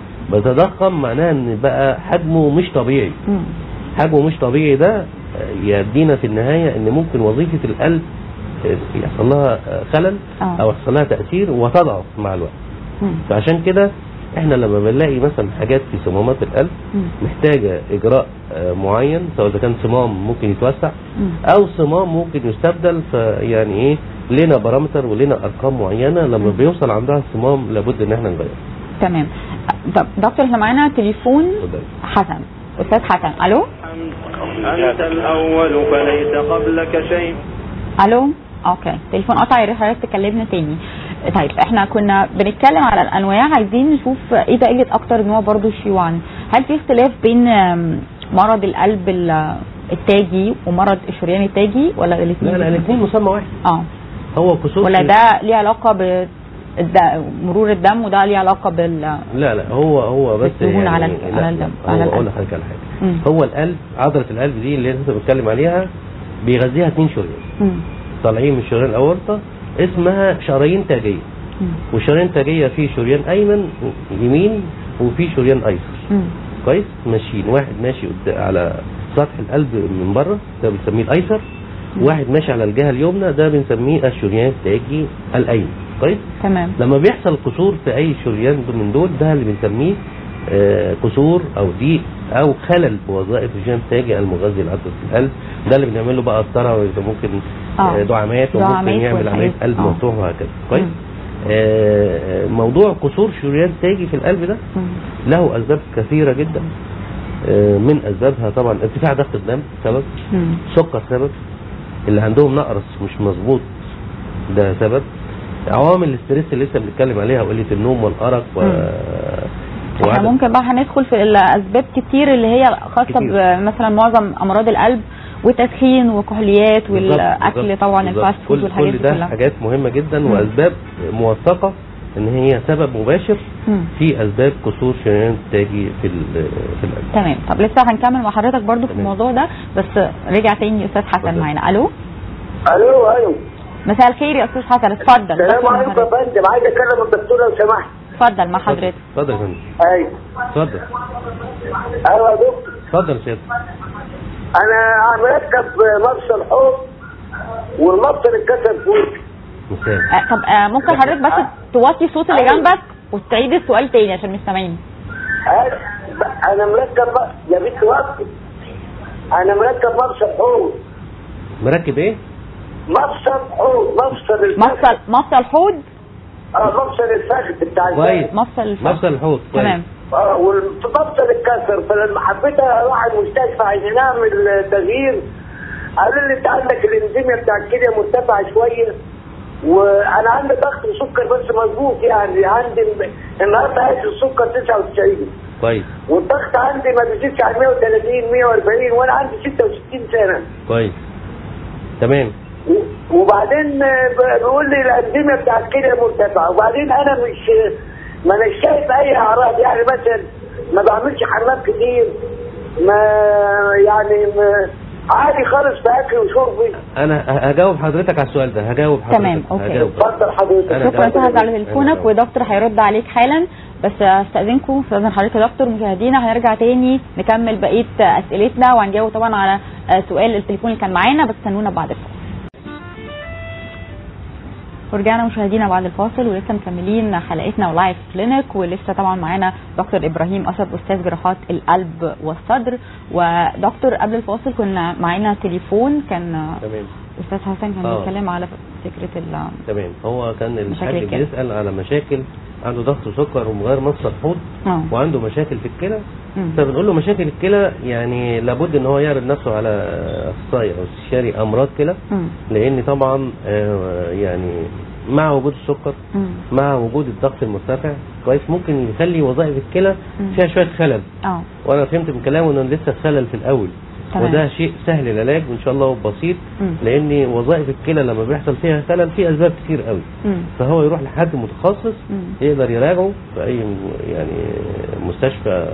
بيتضخم معناه ان بقى حجمه مش طبيعي مم. حجمه مش طبيعي ده آه، يدينا في النهايه ان ممكن وظيفه القلب آه، يحصل لها آه، خلل آه. او يحصل لها تاثير وتضعف مع الوقت مم. فعشان كده احنا لما بنلاقي مثلا حاجات في صمامات القلب مم. محتاجه اجراء آه، معين سواء اذا كان صمام ممكن يتوسع مم. او صمام ممكن يستبدل فيعني ايه لنا بارامتر ولنا ارقام معينه لما بيوصل عندها الصمام لابد ان احنا نغير تمام طب دكتور احنا معانا تليفون اتفضل. حسن استاذ حسن الو أنت الأول فليس قبلك شيء الو اوكي تليفون قطع يا ريت حضرتك تكلمنا تاني طيب احنا كنا بنتكلم على الانواع عايزين نشوف ايه دقيقة اكتر نوع برضو شيوعا هل في اختلاف بين آم، مرض القلب ال- التاجي ومرض الشريان التاجي ولا الاثنين لا لا الاثنين مسمى واحد اه هو كسوف ولا ده ليه علاقة ب الد- مرور الدم وده ليه علاقة بال لا لا هو هو بس الدهون على ال- لا، على الدم- هو على القلب. اقول لحضرتك على حاجه مم. هو القلب عضله القلب دي اللي انت بتتكلم عليها بيغذيها اثنين شرايين مم. طالعين من شريان الاورطه اسمها شرايين تاجيه مم. والشريان التاجيه فيه شريان ايمن يمين وفي شريان ايسر مم. كويس ماشيين واحد ماشي قد- على سطح القلب من بره ده بنسميه الايسر واحد ماشي على الجهه اليمنى ده بنسميه الشريان التاجي الايمن كويس تمام لما بيحصل كسور في اي شريان من دول ده اللي بنسميه آه، كسور او ضيق او خلل بوظائف الشريان التاجي المغذي لعضله القلب ده اللي بنعمل له بقى قسطره ويبقى ممكن آه. آه، دعامات وممكن دعامات يعمل عمليه والحاجات- قلب آه. مفتوح وهكذا كويس مم. آه، موضوع كسور شريان تاجي في القلب ده مم. له اسباب كثيره جدا آه، من اسبابها طبعا ارتفاع ضغط الدم سبب مم. سكر سبب اللي عندهم نقرس مش مظبوط ده سبب عوامل الاستريس اللي لسه بنتكلم عليها وقله النوم والارق و... مم. احنا وعدم- ممكن بقى هندخل في الاسباب كتير اللي هي خاصه كتير. بمثلا معظم امراض القلب والتدخين والكحوليات بالظبط، والاكل بالظبط، طبعا بالظبط. الفاست فود كل والحاجات كل دي ده كلها حاجات مهمه جدا مم. واسباب موثقه ان هي سبب مباشر مم. في اسباب كسور شريان التاجي في ال- في القلب تمام طب لسه هنكمل مع حضرتك برضو في تمام. الموضوع ده بس رجع تاني استاذ حسن اتفضل. معانا الو الو ايوه مساء الخير يا استاذ حسن اتفضل السلام اتفضل مع عليكم يا حضرتك. فندم عايز اكلم الدكتور لو سمحت اتفضل مع حضرتك اتفضل يا فندم ايوه اتفضل ايوه يا دكتور اتفضل يا سيادة انا مركب مفصل حوض والمفصل اتكسر في وشي مثال آه طب آه ممكن حضرتك بس توطي الصوت اللي جنبك وتعيد السؤال تاني عشان مش سامعين أنا- انا مركب م- يا بنت وقفي انا مركب مفصل حوض مركب ايه؟ مفصل حوض مفصل الفخذ مفصل مفصل حوض اه مفصل الفخذ بتاع كويس. الجسد. مفصل الفخذ. مفصل الحوض كويس. تمام اه والمفصل اتكسر فلما حبيت اروح المستشفى عشان نعمل تغيير قالوا لي انت عندك الانزيميا بتاع الكليه مرتفعه شويه وانا عندي ضغط وسكر بس مظبوط يعني عندي النهارده قايس السكر 99 كويس والضغط عندي ما بيزيدش عن 130 140 وانا عندي 66 سنه كويس تمام و- وبعدين ب- بيقول لي الانزيميا بتاع الكليه مرتفعه وبعدين انا مش ما انا شايف اي اعراض يعني مثلا ما بعملش حمام كتير ما يعني ما عادي خالص في اكلي وشربي انا ه- هجاوب حضرتك على السؤال ده هجاوب حضرتك تمام، أوكي. هجاوب. اتفضل حضرتك أنا شكرا جاوبت. استاذ على تليفونك أنا- ودكتور هيرد عليك حالا بس استاذنكم استاذن حضرتك يا دكتور مشاهدينا هنرجع تاني نكمل بقيه اسئلتنا وهنجاوب طبعا على آه، سؤال التليفون اللي كان معانا بس استنونا بعد الفاصل ورجعنا مشاهدينا بعد الفاصل ولسه مكملين حلقتنا ولايف كلينيك ولسه طبعا معانا دكتور ابراهيم اسد استاذ جراحات القلب والصدر ودكتور قبل الفاصل كنا معانا تليفون كان تمام استاذ حسن كان آه. بيتكلم على فكره ال تمام هو كان مشاكل الحاج الكلى. بيسال على مشاكل عنده ضغط وسكر ومغير مصدر حوض اه وعنده مشاكل في الكلى مم. فبنقول له مشاكل الكلى يعني لابد ان هو يعرض نفسه على اخصائي او استشاري امراض كلى مم. لان طبعا آه، يعني مع وجود السكر مم. مع وجود الضغط المرتفع كويس ممكن يخلي وظائف الكلى مم. فيها شويه خلل اه وانا فهمت من كلامه انه لسه الخلل في الاول تمام. وده شيء سهل العلاج وان شاء الله بسيط مم. لان وظائف الكلى لما بيحصل فيها خلل في اسباب كتير قوي مم. فهو يروح لحد متخصص مم. يقدر يراجعه في اي م- يعني مستشفى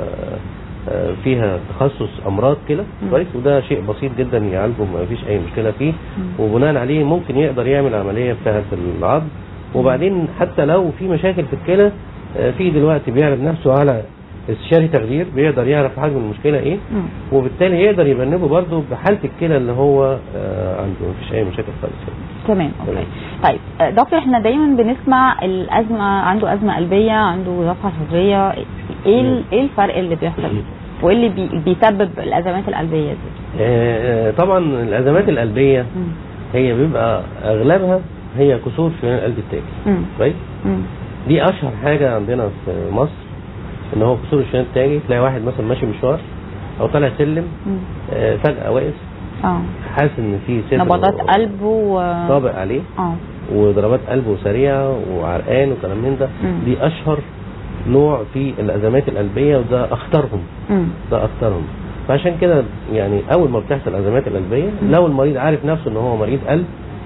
آه، فيها تخصص امراض كلى مم. كويس وده شيء بسيط جدا يعالجه ما فيش اي مشكله فيه مم. وبناء عليه ممكن يقدر يعمل عمليه بتاعه العظم وبعدين حتى لو في مشاكل في الكلى آه، في دلوقتي بيعرض نفسه على استشاري تخدير بيقدر يعرف حجم المشكله ايه مم. وبالتالي يقدر يبنبه برضه بحاله الكلى اللي هو آه، عنده مفيش اي مشاكل خالص تمام اوكي تمام. طيب آه، دكتور احنا دايما بنسمع الازمه عنده ازمه قلبيه عنده ضغط صدريه ايه ال- ايه الفرق اللي بيحصل وايه اللي بي بيسبب الازمات القلبيه دي؟ آه، آه، طبعا الازمات القلبيه مم. هي بيبقى اغلبها هي كسور في القلب التاجي مم. كويس مم. دي اشهر حاجه عندنا في مصر ان هو كسور الشريان التاجي تلاقي واحد مثلا ماشي مشوار او طالع سلم مم. آه، فجاه واقف اه حاسس ان في صدر نبضات قلب و طابق عليه اه وضربات قلبه سريعه وعرقان وكلام من ده مم. دي اشهر نوع في الازمات القلبيه وده اخطرهم مم. ده اخطرهم فعشان كده يعني اول ما بتحصل الازمات القلبيه مم. لو المريض عارف نفسه ان هو مريض قلب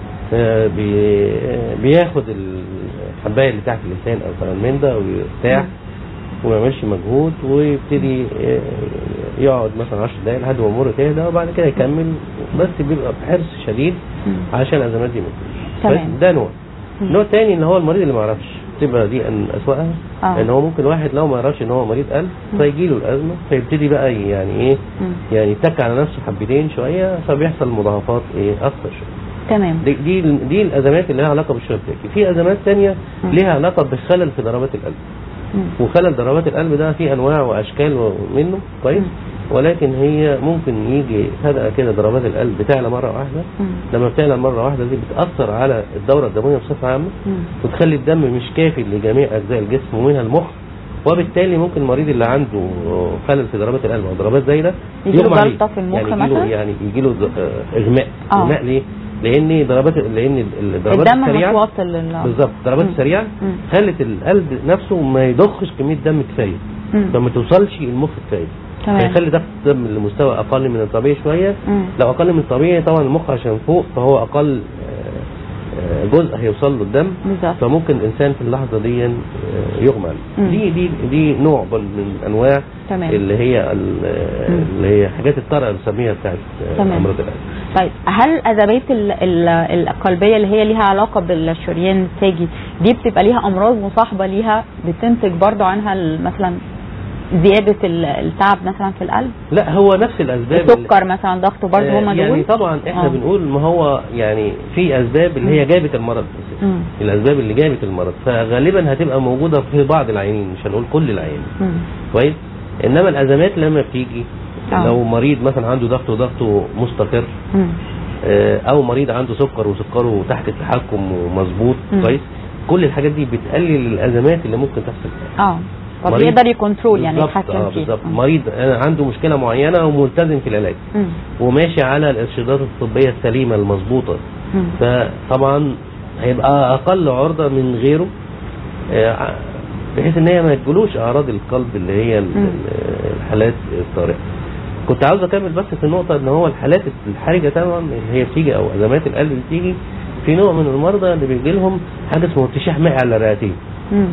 آه، بي بياخد الحبايه اللي تحت اللسان او كلام من ده ويرتاح وما يعملش مجهود ويبتدي آه، يقعد مثلا 10 دقايق لحد ما الامور تهدى وبعد كده يكمل بس بيبقى بحرص شديد مم. عشان الازمات دي ما تجيش تمام. بس ده نوع مم. نوع تاني اللي هو المريض اللي ما يعرفش تبقى دي ان اسوأها آه. ان هو ممكن واحد لو ما يعرفش ان هو مريض قلب فيجي له الازمه فيبتدي بقى يعني ايه مم. يعني يتك على نفسه حبتين شويه فبيحصل مضاعفات ايه اكتر شويه تمام دي دي, دي الازمات اللي لها علاقه بالشرب التاكي في ازمات ثانيه مم. ليها علاقه بخلل في ضربات القلب مم. وخلل ضربات القلب ده فيه انواع واشكال منه كويس ولكن هي ممكن يجي فجاه كده ضربات القلب بتعلى مره واحده مم. لما بتعلى مره واحده دي بتاثر على الدوره الدمويه بصفه عامه مم. وتخلي الدم مش كافي لجميع اجزاء الجسم ومنها المخ وبالتالي ممكن المريض اللي عنده خلل في ضربات القلب او ضربات زايده يجيله يغمى عليه. جلطة في المخ يعني يجيله مثلا؟ يعني يجي له اغماء آه. اغماء ليه؟ لان ضربات لان الضربات الدم مش السريعه واصل لل بالظبط ضربات مم. السريعه مم. خلت القلب نفسه ما يضخش كميه دم كفايه مم. فما توصلش المخ كفايه تمام. فيخلي ضغط الدم لمستوى اقل من الطبيعي شويه مم. لو اقل من الطبيعي طبعا المخ عشان فوق فهو اقل آه، آه، جزء هيوصل له الدم بالظبط. فممكن الانسان في اللحظه دي آه، يغمى مم. عليه. دي دي دي نوع بل- من انواع تمام. اللي هي ال- آه، مم. اللي هي حاجات الطارئه اللي بنسميها بتاعت آه، تمام. امراض القلب طيب هل الادوات ال- ال- القلبيه اللي هي ليها علاقه بالشريان التاجي دي بتبقى ليها امراض مصاحبه ليها بتنتج برضو عنها ال- مثلا زياده ال- التعب مثلا في القلب لا هو نفس الاسباب اللي- السكر مثلا ضغط برضو آه، هما دول يعني طبعا احنا آه. بنقول ما هو يعني في اسباب اللي هي جابت المرض أساساً. مم. الاسباب اللي جابت المرض فغالبا هتبقى موجوده في بعض العيانين مش هنقول كل العيانين مم. كويس انما الازمات لما بتيجي آه. لو مريض مثلا عنده ضغط وضغطه مستقر مم. آه، او مريض عنده سكر وسكره تحت التحكم ومظبوط مم. كويس كل الحاجات دي بتقلل الازمات اللي ممكن تحصل اه طب مريض- يقدر يكنترول يعني بالظبط، يتحكم اه فيه بالظبط مم. مريض آه، عنده مشكله معينه وملتزم في العلاج مم. وماشي على الارشادات الطبيه السليمه المظبوطه مم. فطبعا هيبقى اقل عرضه من غيره آه، بحيث ان هي ما تجيلوش اعراض القلب اللي هي ال- مم. ال- الحالات الطارئه كنت عاوز اكمل بس في النقطه ان هو الحالات الحرجه طبعا اللي هي بتيجي او ازمات القلب اللي بتيجي في نوع من المرضى اللي بيجي لهم حاجه اسمها ارتشاح مائي على الرئتين مم.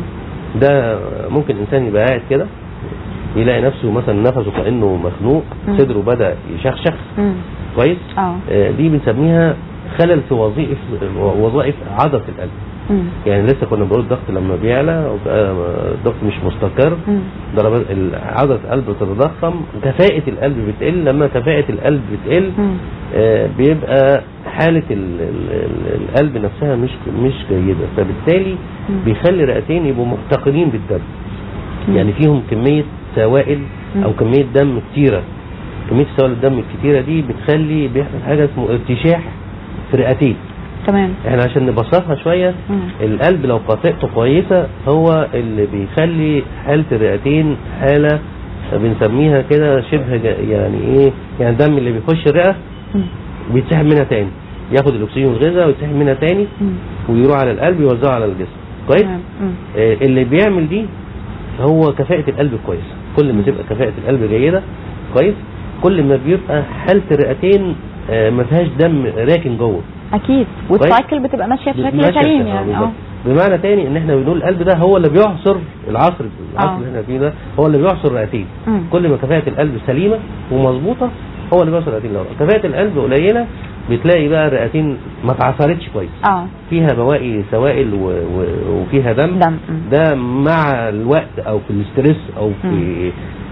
ده ممكن انسان يبقى قاعد كده يلاقي نفسه مثلا نفسه كانه مخنوق مم. صدره بدا يشخشخ مم. كويس اه آه، دي بنسميها خلل في وظائف وظائف عضله القلب مم. يعني لسه كنا بنقول الضغط لما بيعلى وبقى الضغط مش مستقر مم. ضربات ال- عضله القلب بتتضخم كفاءه القلب بتقل لما كفاءه القلب بتقل مم. آه، بيبقى حاله ال- ال- ال- القلب نفسها مش مش جيده فبالتالي مم. بيخلي الرئتين يبقوا محتقنين بالدم مم. يعني فيهم كميه سوائل مم. او كميه دم كتيره كميه سوائل الدم الكتيره دي بتخلي بيحصل حاجه اسمه ارتشاح في الرئتين تمام احنا عشان نبسطها شويه مم. القلب لو كفاءته كويسه هو اللي بيخلي حاله الرئتين حاله بنسميها كده شبه جا- يعني ايه يعني الدم اللي بيخش الرئه مم. بيتسحب منها تاني ياخد الاكسجين والغذاء ويتسحب منها تاني مم. ويروح على القلب يوزعه على الجسم كويس تمام. مم. آه، اللي بيعمل دي هو كفاءة القلب كويسة كل ما تبقى كفاءة القلب جيدة كويس كل ما بيبقى حالة الرئتين آه، ما فيهاش دم راكن جوه اكيد والسايكل بتبقى ماشيه بشكل ماشية سليم بشكل- آه، يعني بالظبط. اه بمعنى تاني ان احنا بنقول القلب ده هو اللي بيعصر العصر العصر آه. اللي احنا فيه ده هو اللي بيعصر الرئتين مم. كل ما كفاءة القلب سليمة ومظبوطة هو اللي بيعصر الرئتين لو كفاءة القلب قليلة بتلاقي بقى الرئتين ما اتعصرتش كويس اه فيها بواقي سوائل و... و... وفيها دم دم. مم. ده مع الوقت او في الاسترس او في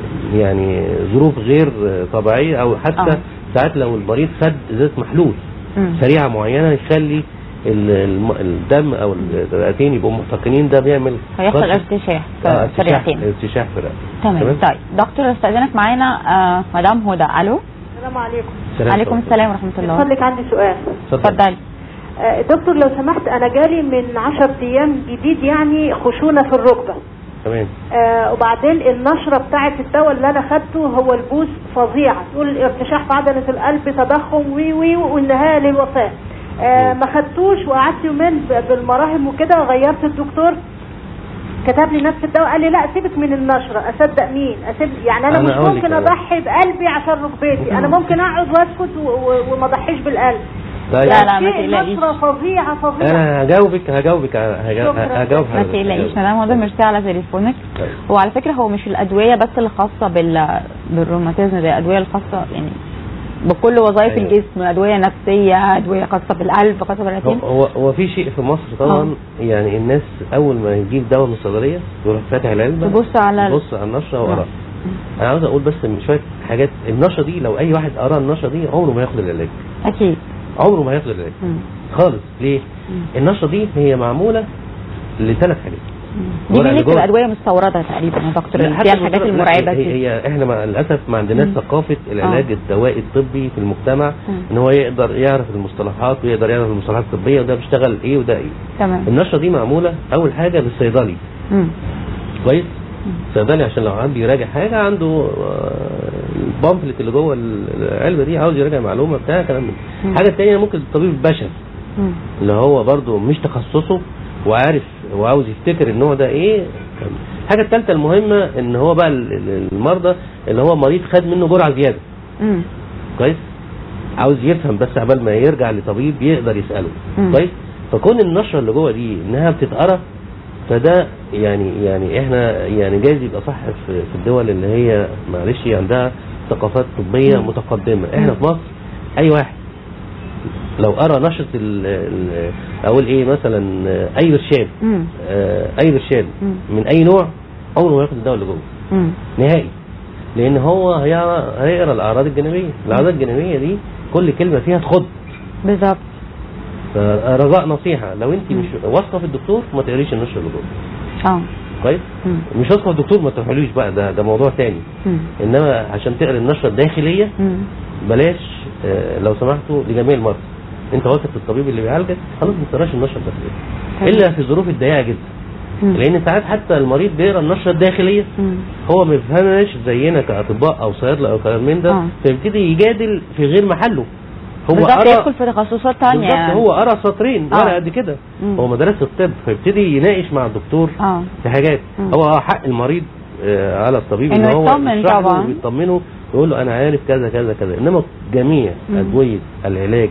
يعني ظروف غير طبيعيه او حتى آه. ساعات لو المريض خد ازازه محلول مم. سريعه معينه يخلي ال- الم- الدم او الرئتين يبقوا محتقنين ده بيعمل هيحصل رشح- ارتشاح آه، في ارتشاح الرئتين ارتشاح في الرئه تمام طيب دكتور استاذنك معانا آه مدام هدى الو السلام عليكم سلام عليكم عليكم. السلام ورحمه من الله فضلك عندي سؤال اتفضلي آه، دكتور لو سمحت انا جالي من 10 ايام جديد يعني خشونه في الركبه تمام آه وبعدين النشره بتاعه الدواء اللي انا خدته هو البوس فظيعه تقول ارتشاح في عضله القلب تضخم وي وي والنهايه للوفاه آه مم. ما خدتوش وقعدت يومين ب- بالمراهم وكده غيرت الدكتور كتب لي نفس الدواء قال لي لا سيبك من النشره اصدق مين اسيب يعني انا, أنا مش أقول لك ممكن أنا. اضحي بقلبي عشان ركبتي انا ممكن اقعد واسكت و- و- وما اضحيش بالقلب طيب لا، لا، ما شيء تقلقيش. نشره فظيعه فظيعه انا هجاوبك هجاوبك هجاوب شكراً. هجاوب ما حضرتك. تقلقيش مدام هدى ميرسي على تليفونك طيب. هو على فكره هو مش الادويه بس اللي خاصه بال بالروماتيزم ده الادويه الخاصه يعني بكل وظائف أيوة. الجسم ادويه نفسيه ادويه خاصه بالقلب خاصه هو بالرئتين هو هو في شيء في مصر طبعا يعني الناس اول ما يجيب دواء من الصيدليه يروح فاتح العلبه تبص على ال- يبص على النشره نعم. وراه انا عاوز اقول بس من شويه حاجات النشره دي لو اي واحد قرا النشره دي عمره ما ياخد العلاج اكيد عمره ما هياخد العلاج مم. خالص ليه؟ مم. النشره دي هي معموله لثلاث حاجات دي ولا بيقول لك اللي جوه- الادويه مستورده تقريبا يا دكتور لا، اللي حتى فيها الحاجات المجرد- لا، المرعبه هي, دي هي احنا مع للاسف ما عندناش مم. ثقافه العلاج الدوائي الطبي في المجتمع مم. ان هو يقدر يعرف المصطلحات ويقدر يعرف المصطلحات الطبيه وده بيشتغل ايه وده ايه تمام النشره دي معموله اول حاجه للصيدلي مم. كويس الصيدلي عشان لو عنده يراجع حاجه عنده آه، البامفلت اللي جوه العلبه دي عاوز يراجع معلومه بتاع كلام من ده. مم. الحاجه الثانيه ممكن الطبيب البشري مم. اللي هو برضو مش تخصصه وعارف وعاوز يفتكر النوع ده ايه الحاجه الثالثه المهمه ان هو بقى ال- ال- المرضى اللي هو مريض خد منه جرعه زياده مم. كويس عاوز يفهم بس قبل ما يرجع لطبيب يقدر يساله مم. كويس فكون النشره اللي جوه دي انها بتتقرا فده يعني يعني احنا يعني جايز يبقى صح في, في الدول اللي هي معلش عندها ثقافات طبيه مم. متقدمه احنا مم. في مصر اي واحد لو قرا نشره ال- ال- اقول ايه مثلا اي برشام مم. آه، اي برشام مم. من اي نوع عمره ما ياخد الدواء اللي جوه مم. نهائي لان هو هيقرا هيقرا الاعراض الجانبيه الاعراض الجانبيه دي كل كلمه فيها تخض بالظبط فرجاء نصيحه لو انت مش واثقه في الدكتور ما تقريش النشره اللي جوه اه كويس مم. مش واثقه في الدكتور ما تروحلوش بقى ده ده موضوع تاني مم. انما عشان تقرا النشره الداخليه مم. بلاش آه، لو سمحتوا لجميع المرضى انت واثق في الطبيب اللي بيعالجك خلاص ما تقراش النشره الداخليه تمام. الا في الظروف الضيقه جدا مم. لان ساعات حتى المريض بيقرا النشره الداخليه مم. هو ما بيفهمش زينا كاطباء او صيادله او كلام من ده آه. فيبتدي يجادل في غير محله هو بالظبط قرا يدخل في تخصصات تانية بالظبط يعني. هو قرا سطرين آه. ورقه قد كده مم. هو مدرسه الطب فيبتدي يناقش مع الدكتور اه في حاجات مم. هو آه حق المريض آه، على الطبيب إنه ان هو يطمن يشرح له طبعاً. ويطمنه يقول له انا عارف كذا كذا كذا انما جميع مم. ادويه العلاج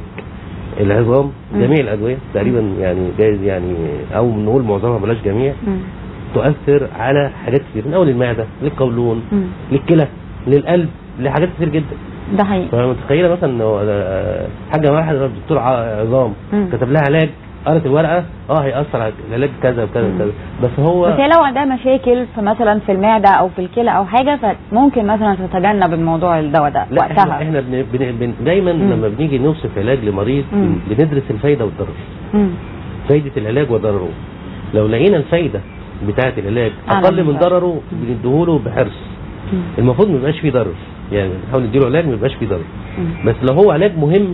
العظام مم. جميع الادويه تقريبا يعني جايز يعني او نقول معظمها بلاش جميع مم. تؤثر على حاجات كتير من اول المعده للقولون مم. للكلى للقلب لحاجات كتير جدا ده حقيقي فمتخيله مثلا إنه، آه، حاجه واحده دكتور ع- عظام مم. كتب لها علاج قرأت الورقه اه هيأثر على العلاج كذا وكذا مم. وكذا بس هو بس هي لو عندها مشاكل في مثلا في المعده او في الكلى او حاجه فممكن مثلا تتجنب الموضوع الدواء ده لا احنا, وقتها احنا بن بن بن دايما مم. لما بنيجي نوصف علاج لمريض مم. بن- بندرس الفايده والضرر مم. فايده العلاج وضرره لو لقينا الفايده بتاعه العلاج أعلى اقل من من الضرر. ضرره بنديهوله بحرص مم. المفروض ما يبقاش فيه ضرر يعني نحاول نديله علاج ما يبقاش فيه ضرر مم. بس لو هو علاج مهم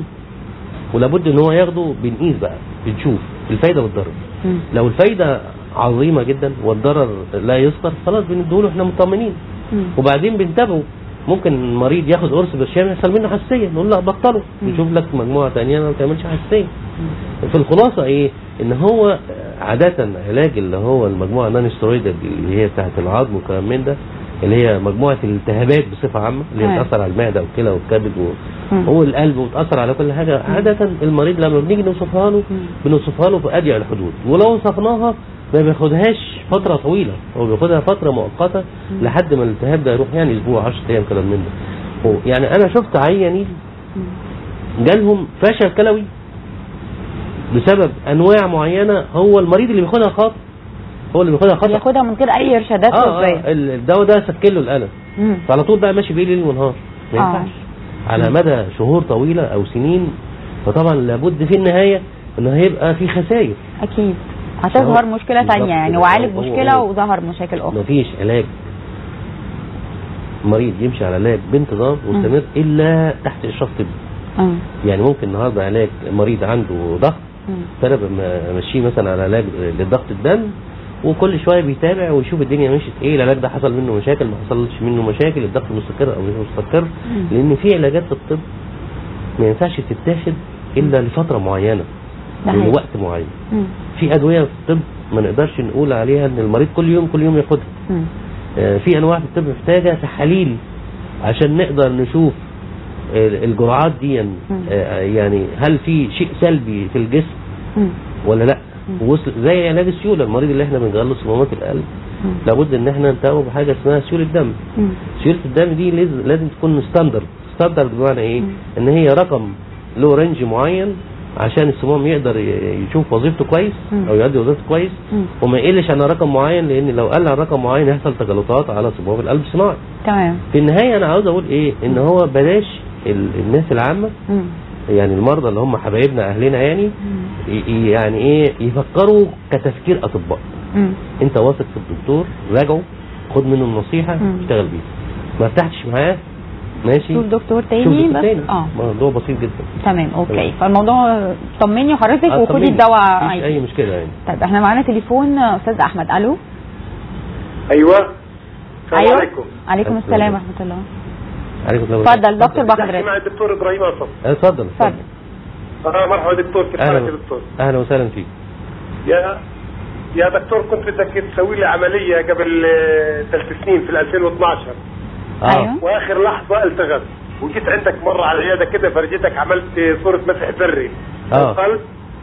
ولابد ان هو ياخده بنقيس بقى بنشوف الفايده والضرر مم. لو الفايده عظيمه جدا والضرر لا يذكر خلاص بنديهوله احنا مطمنين مم. وبعدين بنتابعه ممكن المريض ياخد قرص برشام يحصل منه حساسيه نقول لا بطله مم. نشوف لك مجموعه ثانيه ما بتعملش حساسيه في الخلاصه ايه ان هو عاده علاج اللي هو المجموعه النون سترويد اللي هي بتاعت العظم والكلام من ده اللي هي مجموعه الالتهابات بصفه عامه اللي هي تمام. بتاثر على المعده والكلى والكبد مم. و- والقلب وتاثر على كل حاجه عاده المريض لما بنيجي نوصفها له مم. بنوصفها له في اضيق الحدود ولو وصفناها ما بياخدهاش فتره طويله هو بياخدها فتره مؤقته لحد ما الالتهاب ده يروح يعني اسبوع 10 ايام كلام من ده هو- يعني انا شفت عيانين جالهم فشل كلوي بسبب انواع معينه هو المريض اللي بياخدها خاطئ هو اللي بياخدها خطا ياخدها من غير اي ارشادات اه, طبيه آه الدواء ده سكن له الالم مم. فعلى طول بقى ماشي بيه ليل ونهار ما آه. ينفعش على مدى شهور طويله او سنين فطبعا لابد في النهايه ان هيبقى في خسائر اكيد هتظهر هو- مشكله بالظبط تانية يعني كده. وعالج هو- مشكله هو- وظهر مشاكل اخرى مفيش علاج مريض يمشي على علاج بانتظام مستمر الا تحت اشراف طبي مم. يعني ممكن النهارده علاج مريض عنده ضغط مم. فانا بمشيه مثلا على علاج لضغط الدم وكل شويه بيتابع ويشوف الدنيا مشيت ايه العلاج ده حصل منه مشاكل ما حصلش منه مشاكل الضغط مستقر او مش مستقر لان في علاجات في الطب ما ينفعش تتاخد الا لفتره معينه ده حقيقي. لوقت معين مم. في ادويه في الطب ما نقدرش نقول عليها ان المريض كل يوم كل يوم ياخدها مم. آه، في انواع في الطب محتاجه تحاليل عشان نقدر نشوف آه، الجرعات دي آه، يعني هل في شيء سلبي في الجسم مم. ولا لا ووصل زي علاج السيوله المريض اللي احنا بنجعل له صمامات القلب لابد ان احنا نتابعه بحاجه اسمها سيوله الدم مم. سيوله الدم دي لاز- لازم تكون ستاندرد ستاندرد بمعنى ايه ان هي رقم له رينج معين عشان الصمام يقدر ي- يشوف وظيفته كويس مم. او يؤدي وظيفته كويس مم. وما يقلش عن رقم معين لان لو قل عن رقم معين يحصل تجلطات على صمام القلب الصناعي تمام في النهايه انا عاوز اقول ايه ان هو بلاش ال- الناس العامه مم. يعني المرضى اللي هم حبايبنا اهلنا يعني مم. ي- ي- يعني ايه يفكروا كتفكير اطباء مم. انت واثق في الدكتور راجعه خد منه النصيحه مم. اشتغل بيها ما ارتحتش معاه ماشي شوف دكتور شوف تاني دكتور بس تاني اه موضوع بسيط جدا تمام اوكي تمام. فالموضوع طمني وحضرتك آه، وخدي طمني. الدواء مفيش عادي اي مشكله يعني طيب احنا معانا تليفون آه، استاذ احمد الو ايوه السلام ايوه عليكم عليكم السلام. السلام ورحمه الله عليكم السلام اتفضل دكتور بحكي بحضرتك مع الدكتور ابراهيم اصف اتفضل اتفضل اه مرحبا دكتور كيف حالك يا اهلا دكتور اهلا وسهلا فيك يا يا دكتور كنت بدك تسوي لي عمليه قبل آه، ثلاث سنين في 2012 أيوة. واخر لحظه التغت وجيت عندك مره على العياده كده فرجيتك عملت صوره مسح ذري آه. القلب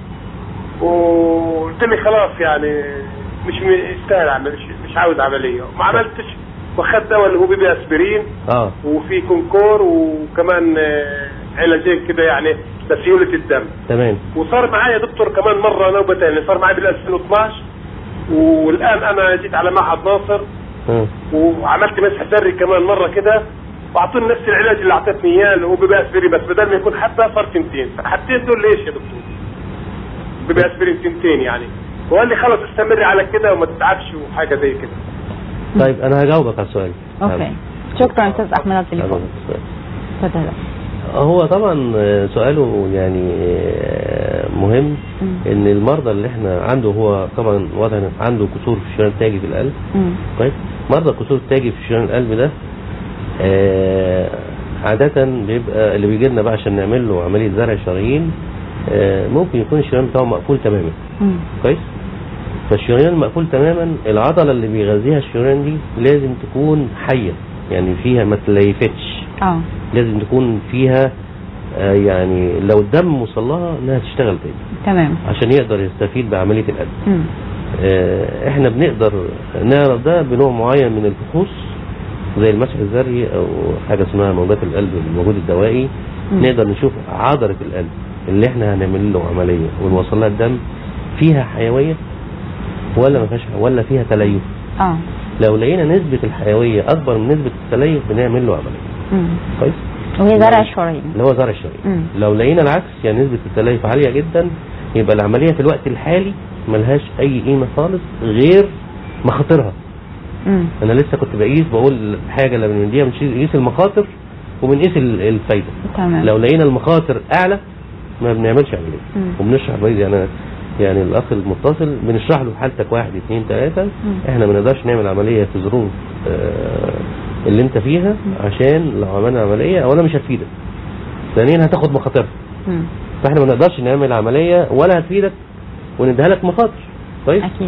وقلت لي خلاص يعني مش مستاهل اعمل مش, مش عاوز عمليه ما عملتش واخدت دواء اللي هو بيبي اسبرين اه وفي كونكور وكمان آه، علاجين كده يعني لسيوله الدم تمام وصار معايا دكتور كمان مره نوبه ثانيه صار معايا بال 2012 والان انا جيت على معهد ناصر آه. وعملت مسح ذري كمان مره كده واعطوني نفس العلاج اللي اعطتني اياه اللي هو بيبي اسبرين بس بدل ما يكون حبه صار تنتين فحبتين دول ليش يا دكتور؟ بيبي اسبرين تنتين يعني وقال لي خلص استمري على كده وما تتعبش وحاجه زي كده طيب انا هجاوبك على السؤال اوكي شكرا استاذ احمد على التليفون هجاوبك على السؤال. اتفضل هو طبعا آه، سؤاله يعني آه، مهم مم. ان المرضى اللي احنا عنده هو طبعا واضح إن عنده كسور في الشريان التاجي في القلب مم. كويس مرضى الكسور التاجي في شريان القلب ده آه، عادة بيبقى اللي بيجي لنا بقى عشان نعمل له عملية زرع شرايين آه، ممكن يكون الشريان بتاعه مقفول تماما مم. كويس فالشريان مقفول تماما العضلة اللي بيغذيها الشريان دي لازم تكون حية يعني فيها ما تليفتش اه لازم تكون فيها آه، يعني لو الدم وصل لها انها تشتغل تاني تمام عشان يقدر يستفيد بعملية القلب مم. آه، احنا بنقدر نعرف ده بنوع معين من الفحوص زي المسح الذري او حاجه اسمها موجات القلب الموجود الدوائي مم. نقدر نشوف عضله القلب اللي احنا هنعمل له عمليه ونوصل لها الدم فيها حيويه ولا ما فيهاش ولا فيها تليف اه لو لقينا نسبه الحيويه اكبر من نسبه التليف بنعمل له عمليه مم. كويس وهي زرع الشرايين اللي هو زرع الشرايين مم. لو لقينا العكس يعني نسبه التليف عاليه جدا يبقى العمليه في الوقت الحالي ملهاش اي قيمه خالص غير مخاطرها مم. انا لسه كنت بقيس بقول حاجه لما بنديها بنقيس المخاطر وبنقيس ال- الفايده تمام لو لقينا المخاطر اعلى ما بنعملش عمليه مم. وبنشرح بقى يعني يعني الاخ المتصل بنشرح له حالتك واحد اثنين ثلاثه احنا ما نقدرش نعمل عمليه في ظروف آه، اللي انت فيها عشان لو عملنا عمليه اولا مش هتفيدك ثانيا هتاخد مخاطرها مم. فاحنا ما نقدرش نعمل عمليه ولا هتفيدك ونديها لك مخاطر كويس اكيد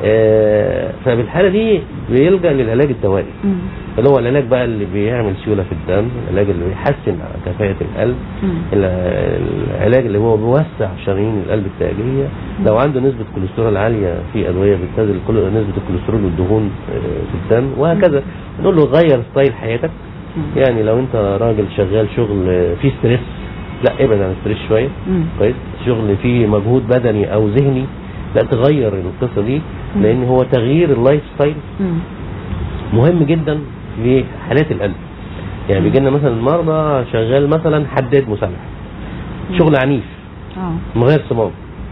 آه فبالحاله دي بيلجا للعلاج الدوائي مم. اللي هو العلاج بقى اللي بيعمل سيوله في الدم العلاج اللي بيحسن كفاءه القلب مم. ال- العلاج اللي هو بيوسع شرايين القلب التاجيه لو عنده نسبه كوليسترول عاليه في ادويه بتنزل كل نسبه الكوليسترول والدهون آه، في الدم وهكذا نقول له غير ستايل حياتك يعني لو انت راجل شغال شغل آه، فيه ستريس لا ابعد عن الستريس شويه مم. كويس شغل فيه مجهود بدني او ذهني لا تغير القصه دي لان هو تغيير اللايف ستايل مم. مهم جدا في حالات القلب يعني بيجي لنا مثلا مرضى شغال مثلا حداد مسلح شغل عنيف اه من غير صمام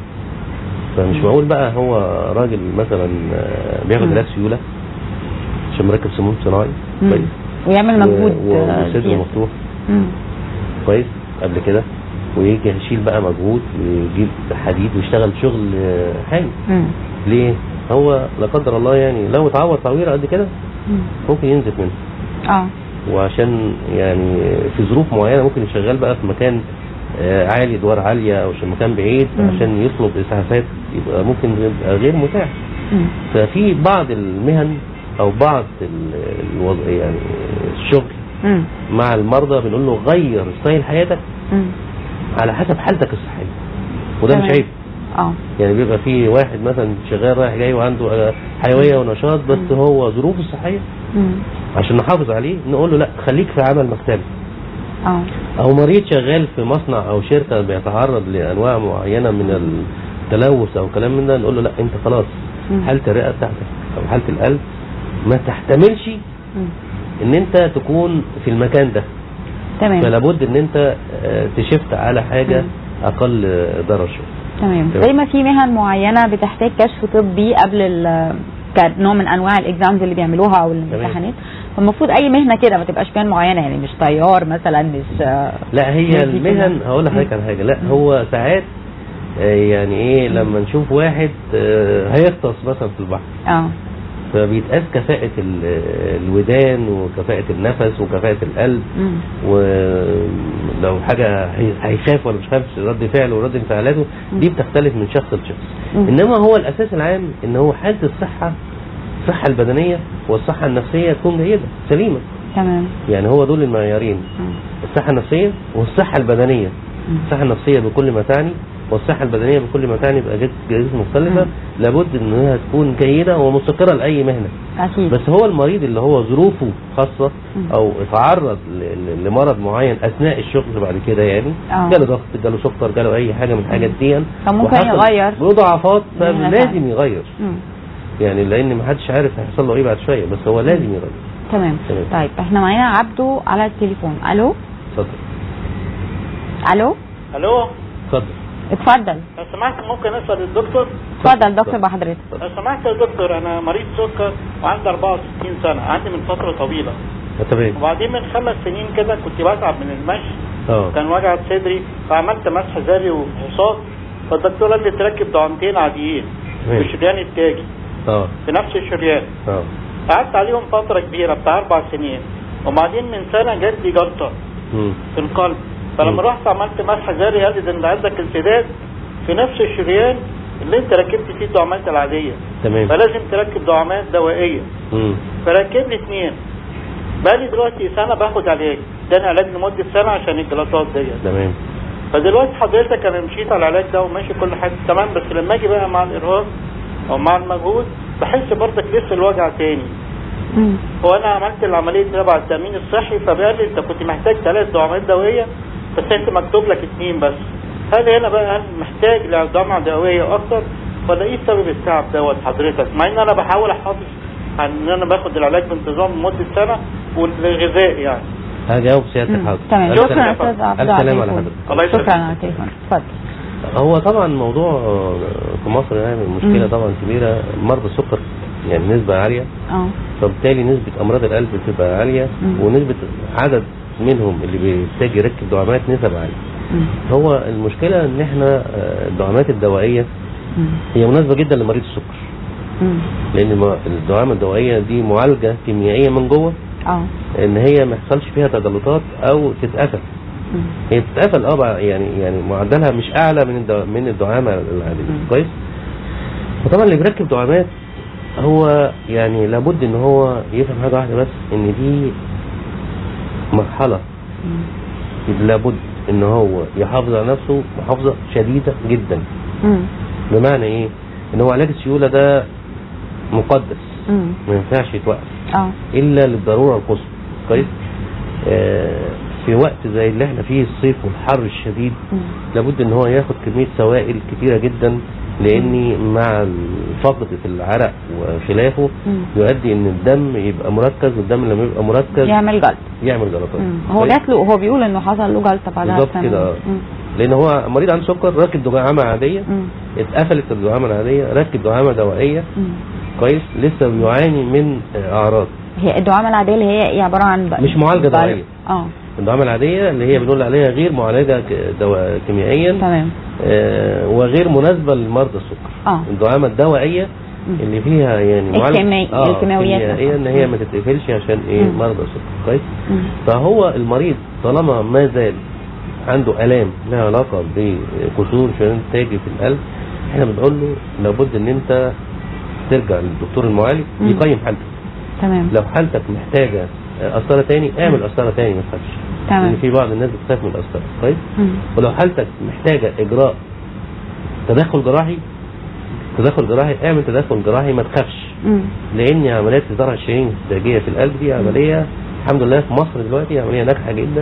فمش معقول بقى هو راجل مثلا آه، بياخد مم. علاج سيوله عشان مركب صمام صناعي مم. كويس ويعمل مجهود و- آه، وصدره زيادة. مفتوح مم. كويس قبل كده ويجي يشيل بقى مجهود ويجيب حديد ويشتغل شغل آه، حامي مم. ليه؟ هو لا قدر الله يعني لو اتعور تعويره قد كده مم. ممكن ينزف منه اه وعشان يعني في ظروف معينه ممكن يشغل بقى في مكان آه، عالي ادوار عاليه او في مكان بعيد مم. عشان يطلب اسعافات يبقى ممكن يبقى غير متاح مم. ففي بعض المهن او بعض ال- الوضع يعني الشغل مم. مع المرضى بنقول له غير ستايل حياتك مم. على حسب حالتك الصحيه وده مش تمام. عيب اه يعني بيبقى في واحد مثلا شغال رايح جاي وعنده آه، حيويه ونشاط بس مم. هو ظروفه الصحيه مم. عشان نحافظ عليه نقول له لا خليك في عمل مكتبي اه او مريض شغال في مصنع او شركه بيتعرض لانواع معينه من التلوث او كلام من ده نقول له لا انت خلاص مم. حاله الرئه بتاعتك او حاله القلب ما تحتملش مم. ان انت تكون في المكان ده تمام فلا بد ان انت آه، تشفت على حاجه مم. اقل آه، ضرر شويه تمام تمام. زي ما في مهن معينه بتحتاج كشف طبي قبل ال كنوع من انواع الاكزامز اللي بيعملوها او الامتحانات فالمفروض اي مهنه كده ما تبقاش مهن معينه يعني مش طيار مثلا مش آه، لا هي ماشي المهن كده. هقول لحضرتك على حاجه لا هو ساعات آه، يعني ايه لما نشوف واحد آه، هيغطس مثلا في البحر اه فبيتقاس كفاءة ال- الودان وكفاءة النفس وكفاءة القلب مم. ولو حاجة هي- هيخاف ولا مش خايف رد فعله ورد انفعالاته دي بتختلف من شخص لشخص مم. انما هو الاساس العام ان هو حالة الصحة الصحة البدنية والصحة النفسية تكون جيدة سليمة تمام يعني هو دول المعيارين مم. الصحة النفسية والصحة البدنية مم. الصحة النفسية بكل ما تعني والصحة البدنية بكل ما تعني بأجهزة جهازات مختلفة مم. لابد انها تكون جيدة ومستقرة لأي مهنة اكيد بس هو المريض اللي هو ظروفه خاصة مم. او اتعرض ل- ل- لمرض معين اثناء الشغل بعد كده يعني آه. جاله ضغط جاله سكر جاله اي حاجة من الحاجات دي فممكن وحصل يغير. له ضعفات مهنة فلازم تانية. يغير مم. يعني لان ما حدش عارف هيحصل له ايه بعد شوية بس هو لازم يغير تمام تمام. طيب احنا معانا عبده على التليفون الو اتفضل الو الو اتفضل اتفضل لو سمحت ممكن اسال الدكتور اتفضل دكتور بحضرتك لو سمحت يا دكتور انا مريض سكر وعندي 64 سنه عندي من فتره طويله تمام وبعدين من خمس سنين كده كنت بتعب من المشي اه كان وجع صدري فعملت مسح ذري وفحوصات فالدكتور قال لي تركب دعامتين عاديين تمام. في الشريان التاجي اه في نفس الشريان اه قعدت عليهم فتره كبيره بتاع اربع سنين وبعدين من سنه جات لي جلطه مم. في القلب فلما مم. رحت عملت مسح ذري قال لي ده انت عندك انسداد في نفس الشريان اللي انت ركبت فيه الدعامات العاديه تمام فلازم تركب دعامات دوائيه مم. فركب لي اثنين بقالي دلوقتي سنه باخد علاج اداني علاج لمده سنه عشان الجلطات ديت تمام فدلوقتي حضرتك انا مشيت على العلاج ده وماشي كل حاجه تمام بس لما اجي بقى مع الارهاق او مع المجهود بحس برضك لسه الوجع تاني مم. وانا عملت العمليه دي تبع التامين الصحي فقال لي انت كنت محتاج ثلاث دعامات دوائيه بس انت مكتوب لك اثنين بس هل هنا بقى هل محتاج لدعمه دوائيه اكتر ولا ايه سبب التعب دوت حضرتك مع ان انا بحاول احافظ عن ان انا باخد العلاج بانتظام لمده سنه والغذاء يعني هجاوب سيادتك مم. حاضر تمام ألف شكرا سلامة. استاذ عبده ألف على سلامة على التليفون. حضرتك الله يسلمك. شكرا على التليفون اتفضل هو طبعا الموضوع آه، في مصر يعني مشكلة مم. طبعا كبيرة مرضى السكر يعني نسبة عالية اه فبالتالي نسبة أمراض القلب بتبقى عالية مم. ونسبة عدد منهم اللي بيحتاج يركب دعامات نسب عالية مم. هو المشكلة إن إحنا آه، الدعامات الدوائية مم. هي مناسبة جدا لمريض السكر مم. لأن الم- الدعامة الدوائية دي معالجة كيميائية من جوه اه إن هي ما يحصلش فيها تجلطات أو تتقفل مم. هي بتتقفل اه بقى يعني يعني معدلها مش اعلى من الدو... من الدعامه العاديه مم. كويس وطبعا اللي بيركب دعامات هو يعني لابد ان هو يفهم حاجه واحده بس ان دي مرحله مم. لابد ان هو يحافظ على نفسه محافظه شديده جدا مم. بمعنى ايه ان هو علاج السيوله ده مقدس مم. ما ينفعش يتوقف اه الا للضروره القصوى كويس آه في وقت زي اللي احنا فيه الصيف والحر الشديد مم. لابد ان هو ياخد كميه سوائل كتيره جدا لاني مع الفقد في العرق وخلافه مم. يؤدي ان الدم يبقى مركز والدم لما يبقى مركز يعمل جلط يعمل جلطات مم. هو كويس؟ جات له هو بيقول انه حصل له جلطه بعدها بالظبط بسنة. كده، آه. مم. لان هو مريض عنده سكر راكب دعامه عاديه مم. اتقفلت الدعامه العاديه راكب دعامه دوائيه مم. كويس لسه بيعاني من آه، اعراض هي الدعامه العاديه اللي هي ايه عباره عن بقى- مش معالجة بقى- دوائية. اه الدعامه العاديه اللي هي بنقول عليها غير معالجه ك- دوا... كيميائيا تمام آه، وغير مناسبة لمرضى السكر اه الدعامة الدوائية مم. اللي فيها يعني معالجة- الكيمي- اه الكيماويات كيميائية ان نفسها. هي مم. ما تتقفلش عشان ايه مم. مرضى السكر كويس مم. فهو المريض طالما ما زال عنده الام لها علاقة بكسور شريان تاجي في القلب احنا بنقول له لابد ان انت ترجع للدكتور المعالج مم. يقيم حالتك تمام لو حالتك محتاجة قسطرة تاني اعمل قسطرة تاني ما تخافش تمام. لان في بعض الناس بتخاف من القسطرة كويس مم. ولو حالتك محتاجة إجراء تدخل جراحي تدخل جراحي اعمل تدخل جراحي ما تخافش مم. لأن عمليات زرع الشرايين التاجية في القلب دي عملية الحمد لله في مصر دلوقتي عملية ناجحة جدا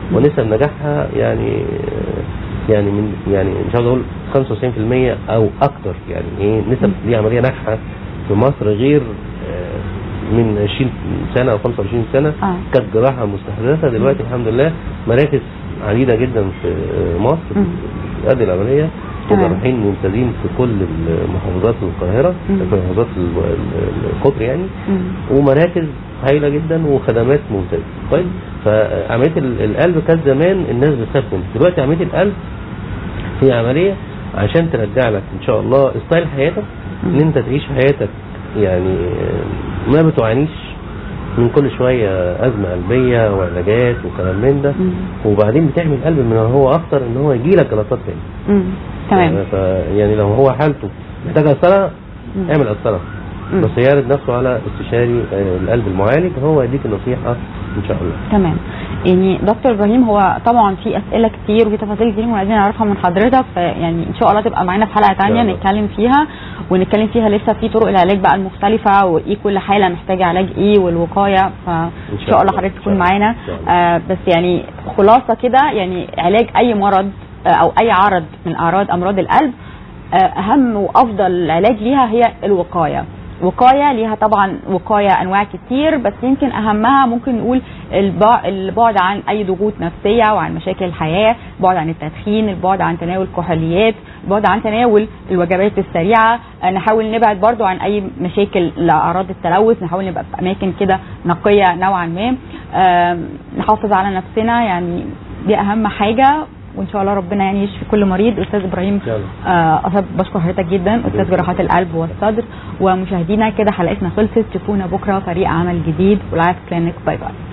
ونسب نجاحها يعني يعني من يعني مش عاوز اقول 95% او اكتر يعني ايه نسب دي عمليه ناجحه في مصر غير آه، من 20 سنه او 25 سنه آه. كانت جراحه مستحدثه دلوقتي الحمد لله مراكز عديده جدا في مصر مم. تؤدي العمليه تمام. وجراحين ممتازين في كل محافظات القاهره مم. في محافظات ال- ال- القطر يعني مم. ومراكز هايله جدا وخدمات ممتازه طيب فعمليه ال- القلب كانت زمان الناس بتخاف منها دلوقتي عمليه القلب هي عمليه عشان ترجع لك ان شاء الله ستايل حياتك ان انت تعيش حياتك يعني آه، ما بتعانيش من كل شويه ازمه قلبيه وعلاجات وكلام من ده مم. وبعدين بتعمل قلب من هو اخطر ان هو يجي لك جلطات تاني مم. تمام ف يعني لو هو حالته محتاج قسطره مم. اعمل قسطره مم. بس يعرض نفسه على استشاري آه، القلب المعالج هو يديك النصيحه ان شاء الله تمام يعني دكتور ابراهيم هو طبعا في اسئله كتير وفي تفاصيل كتير وعايزين نعرفها من حضرتك فيعني ان شاء الله تبقى معانا في حلقه تانية الله. نتكلم فيها ونتكلم فيها لسه في طرق العلاج بقى المختلفه وايه كل حاله محتاجه علاج ايه والوقايه فان شاء شاء الله الله. حضرتك إن تكون شاء الله. معانا إن شاء الله. آه بس يعني خلاصه كده يعني علاج اي مرض آه او اي عرض من اعراض امراض القلب آه اهم وافضل العلاج ليها هي الوقايه وقايه ليها طبعا وقايه انواع كتير بس يمكن اهمها ممكن نقول البع- البعد عن اي ضغوط نفسيه وعن مشاكل الحياه البعد عن التدخين البعد عن تناول الكحوليات البعد عن تناول الوجبات السريعه آه، نحاول نبعد برضو عن اي مشاكل لاعراض التلوث نحاول نبقى في اماكن كده نقيه نوعا ما آم، نحافظ على نفسنا يعني دي اهم حاجه وان شاء الله ربنا يعني يشفي كل مريض استاذ ابراهيم إن شاء الله. آه أصاب بشكر حضرتك جدا استاذ جراحات القلب والصدر ومشاهدينا كده حلقتنا خلصت شوفونا بكره فريق عمل جديد ولايف كلينيك باي باي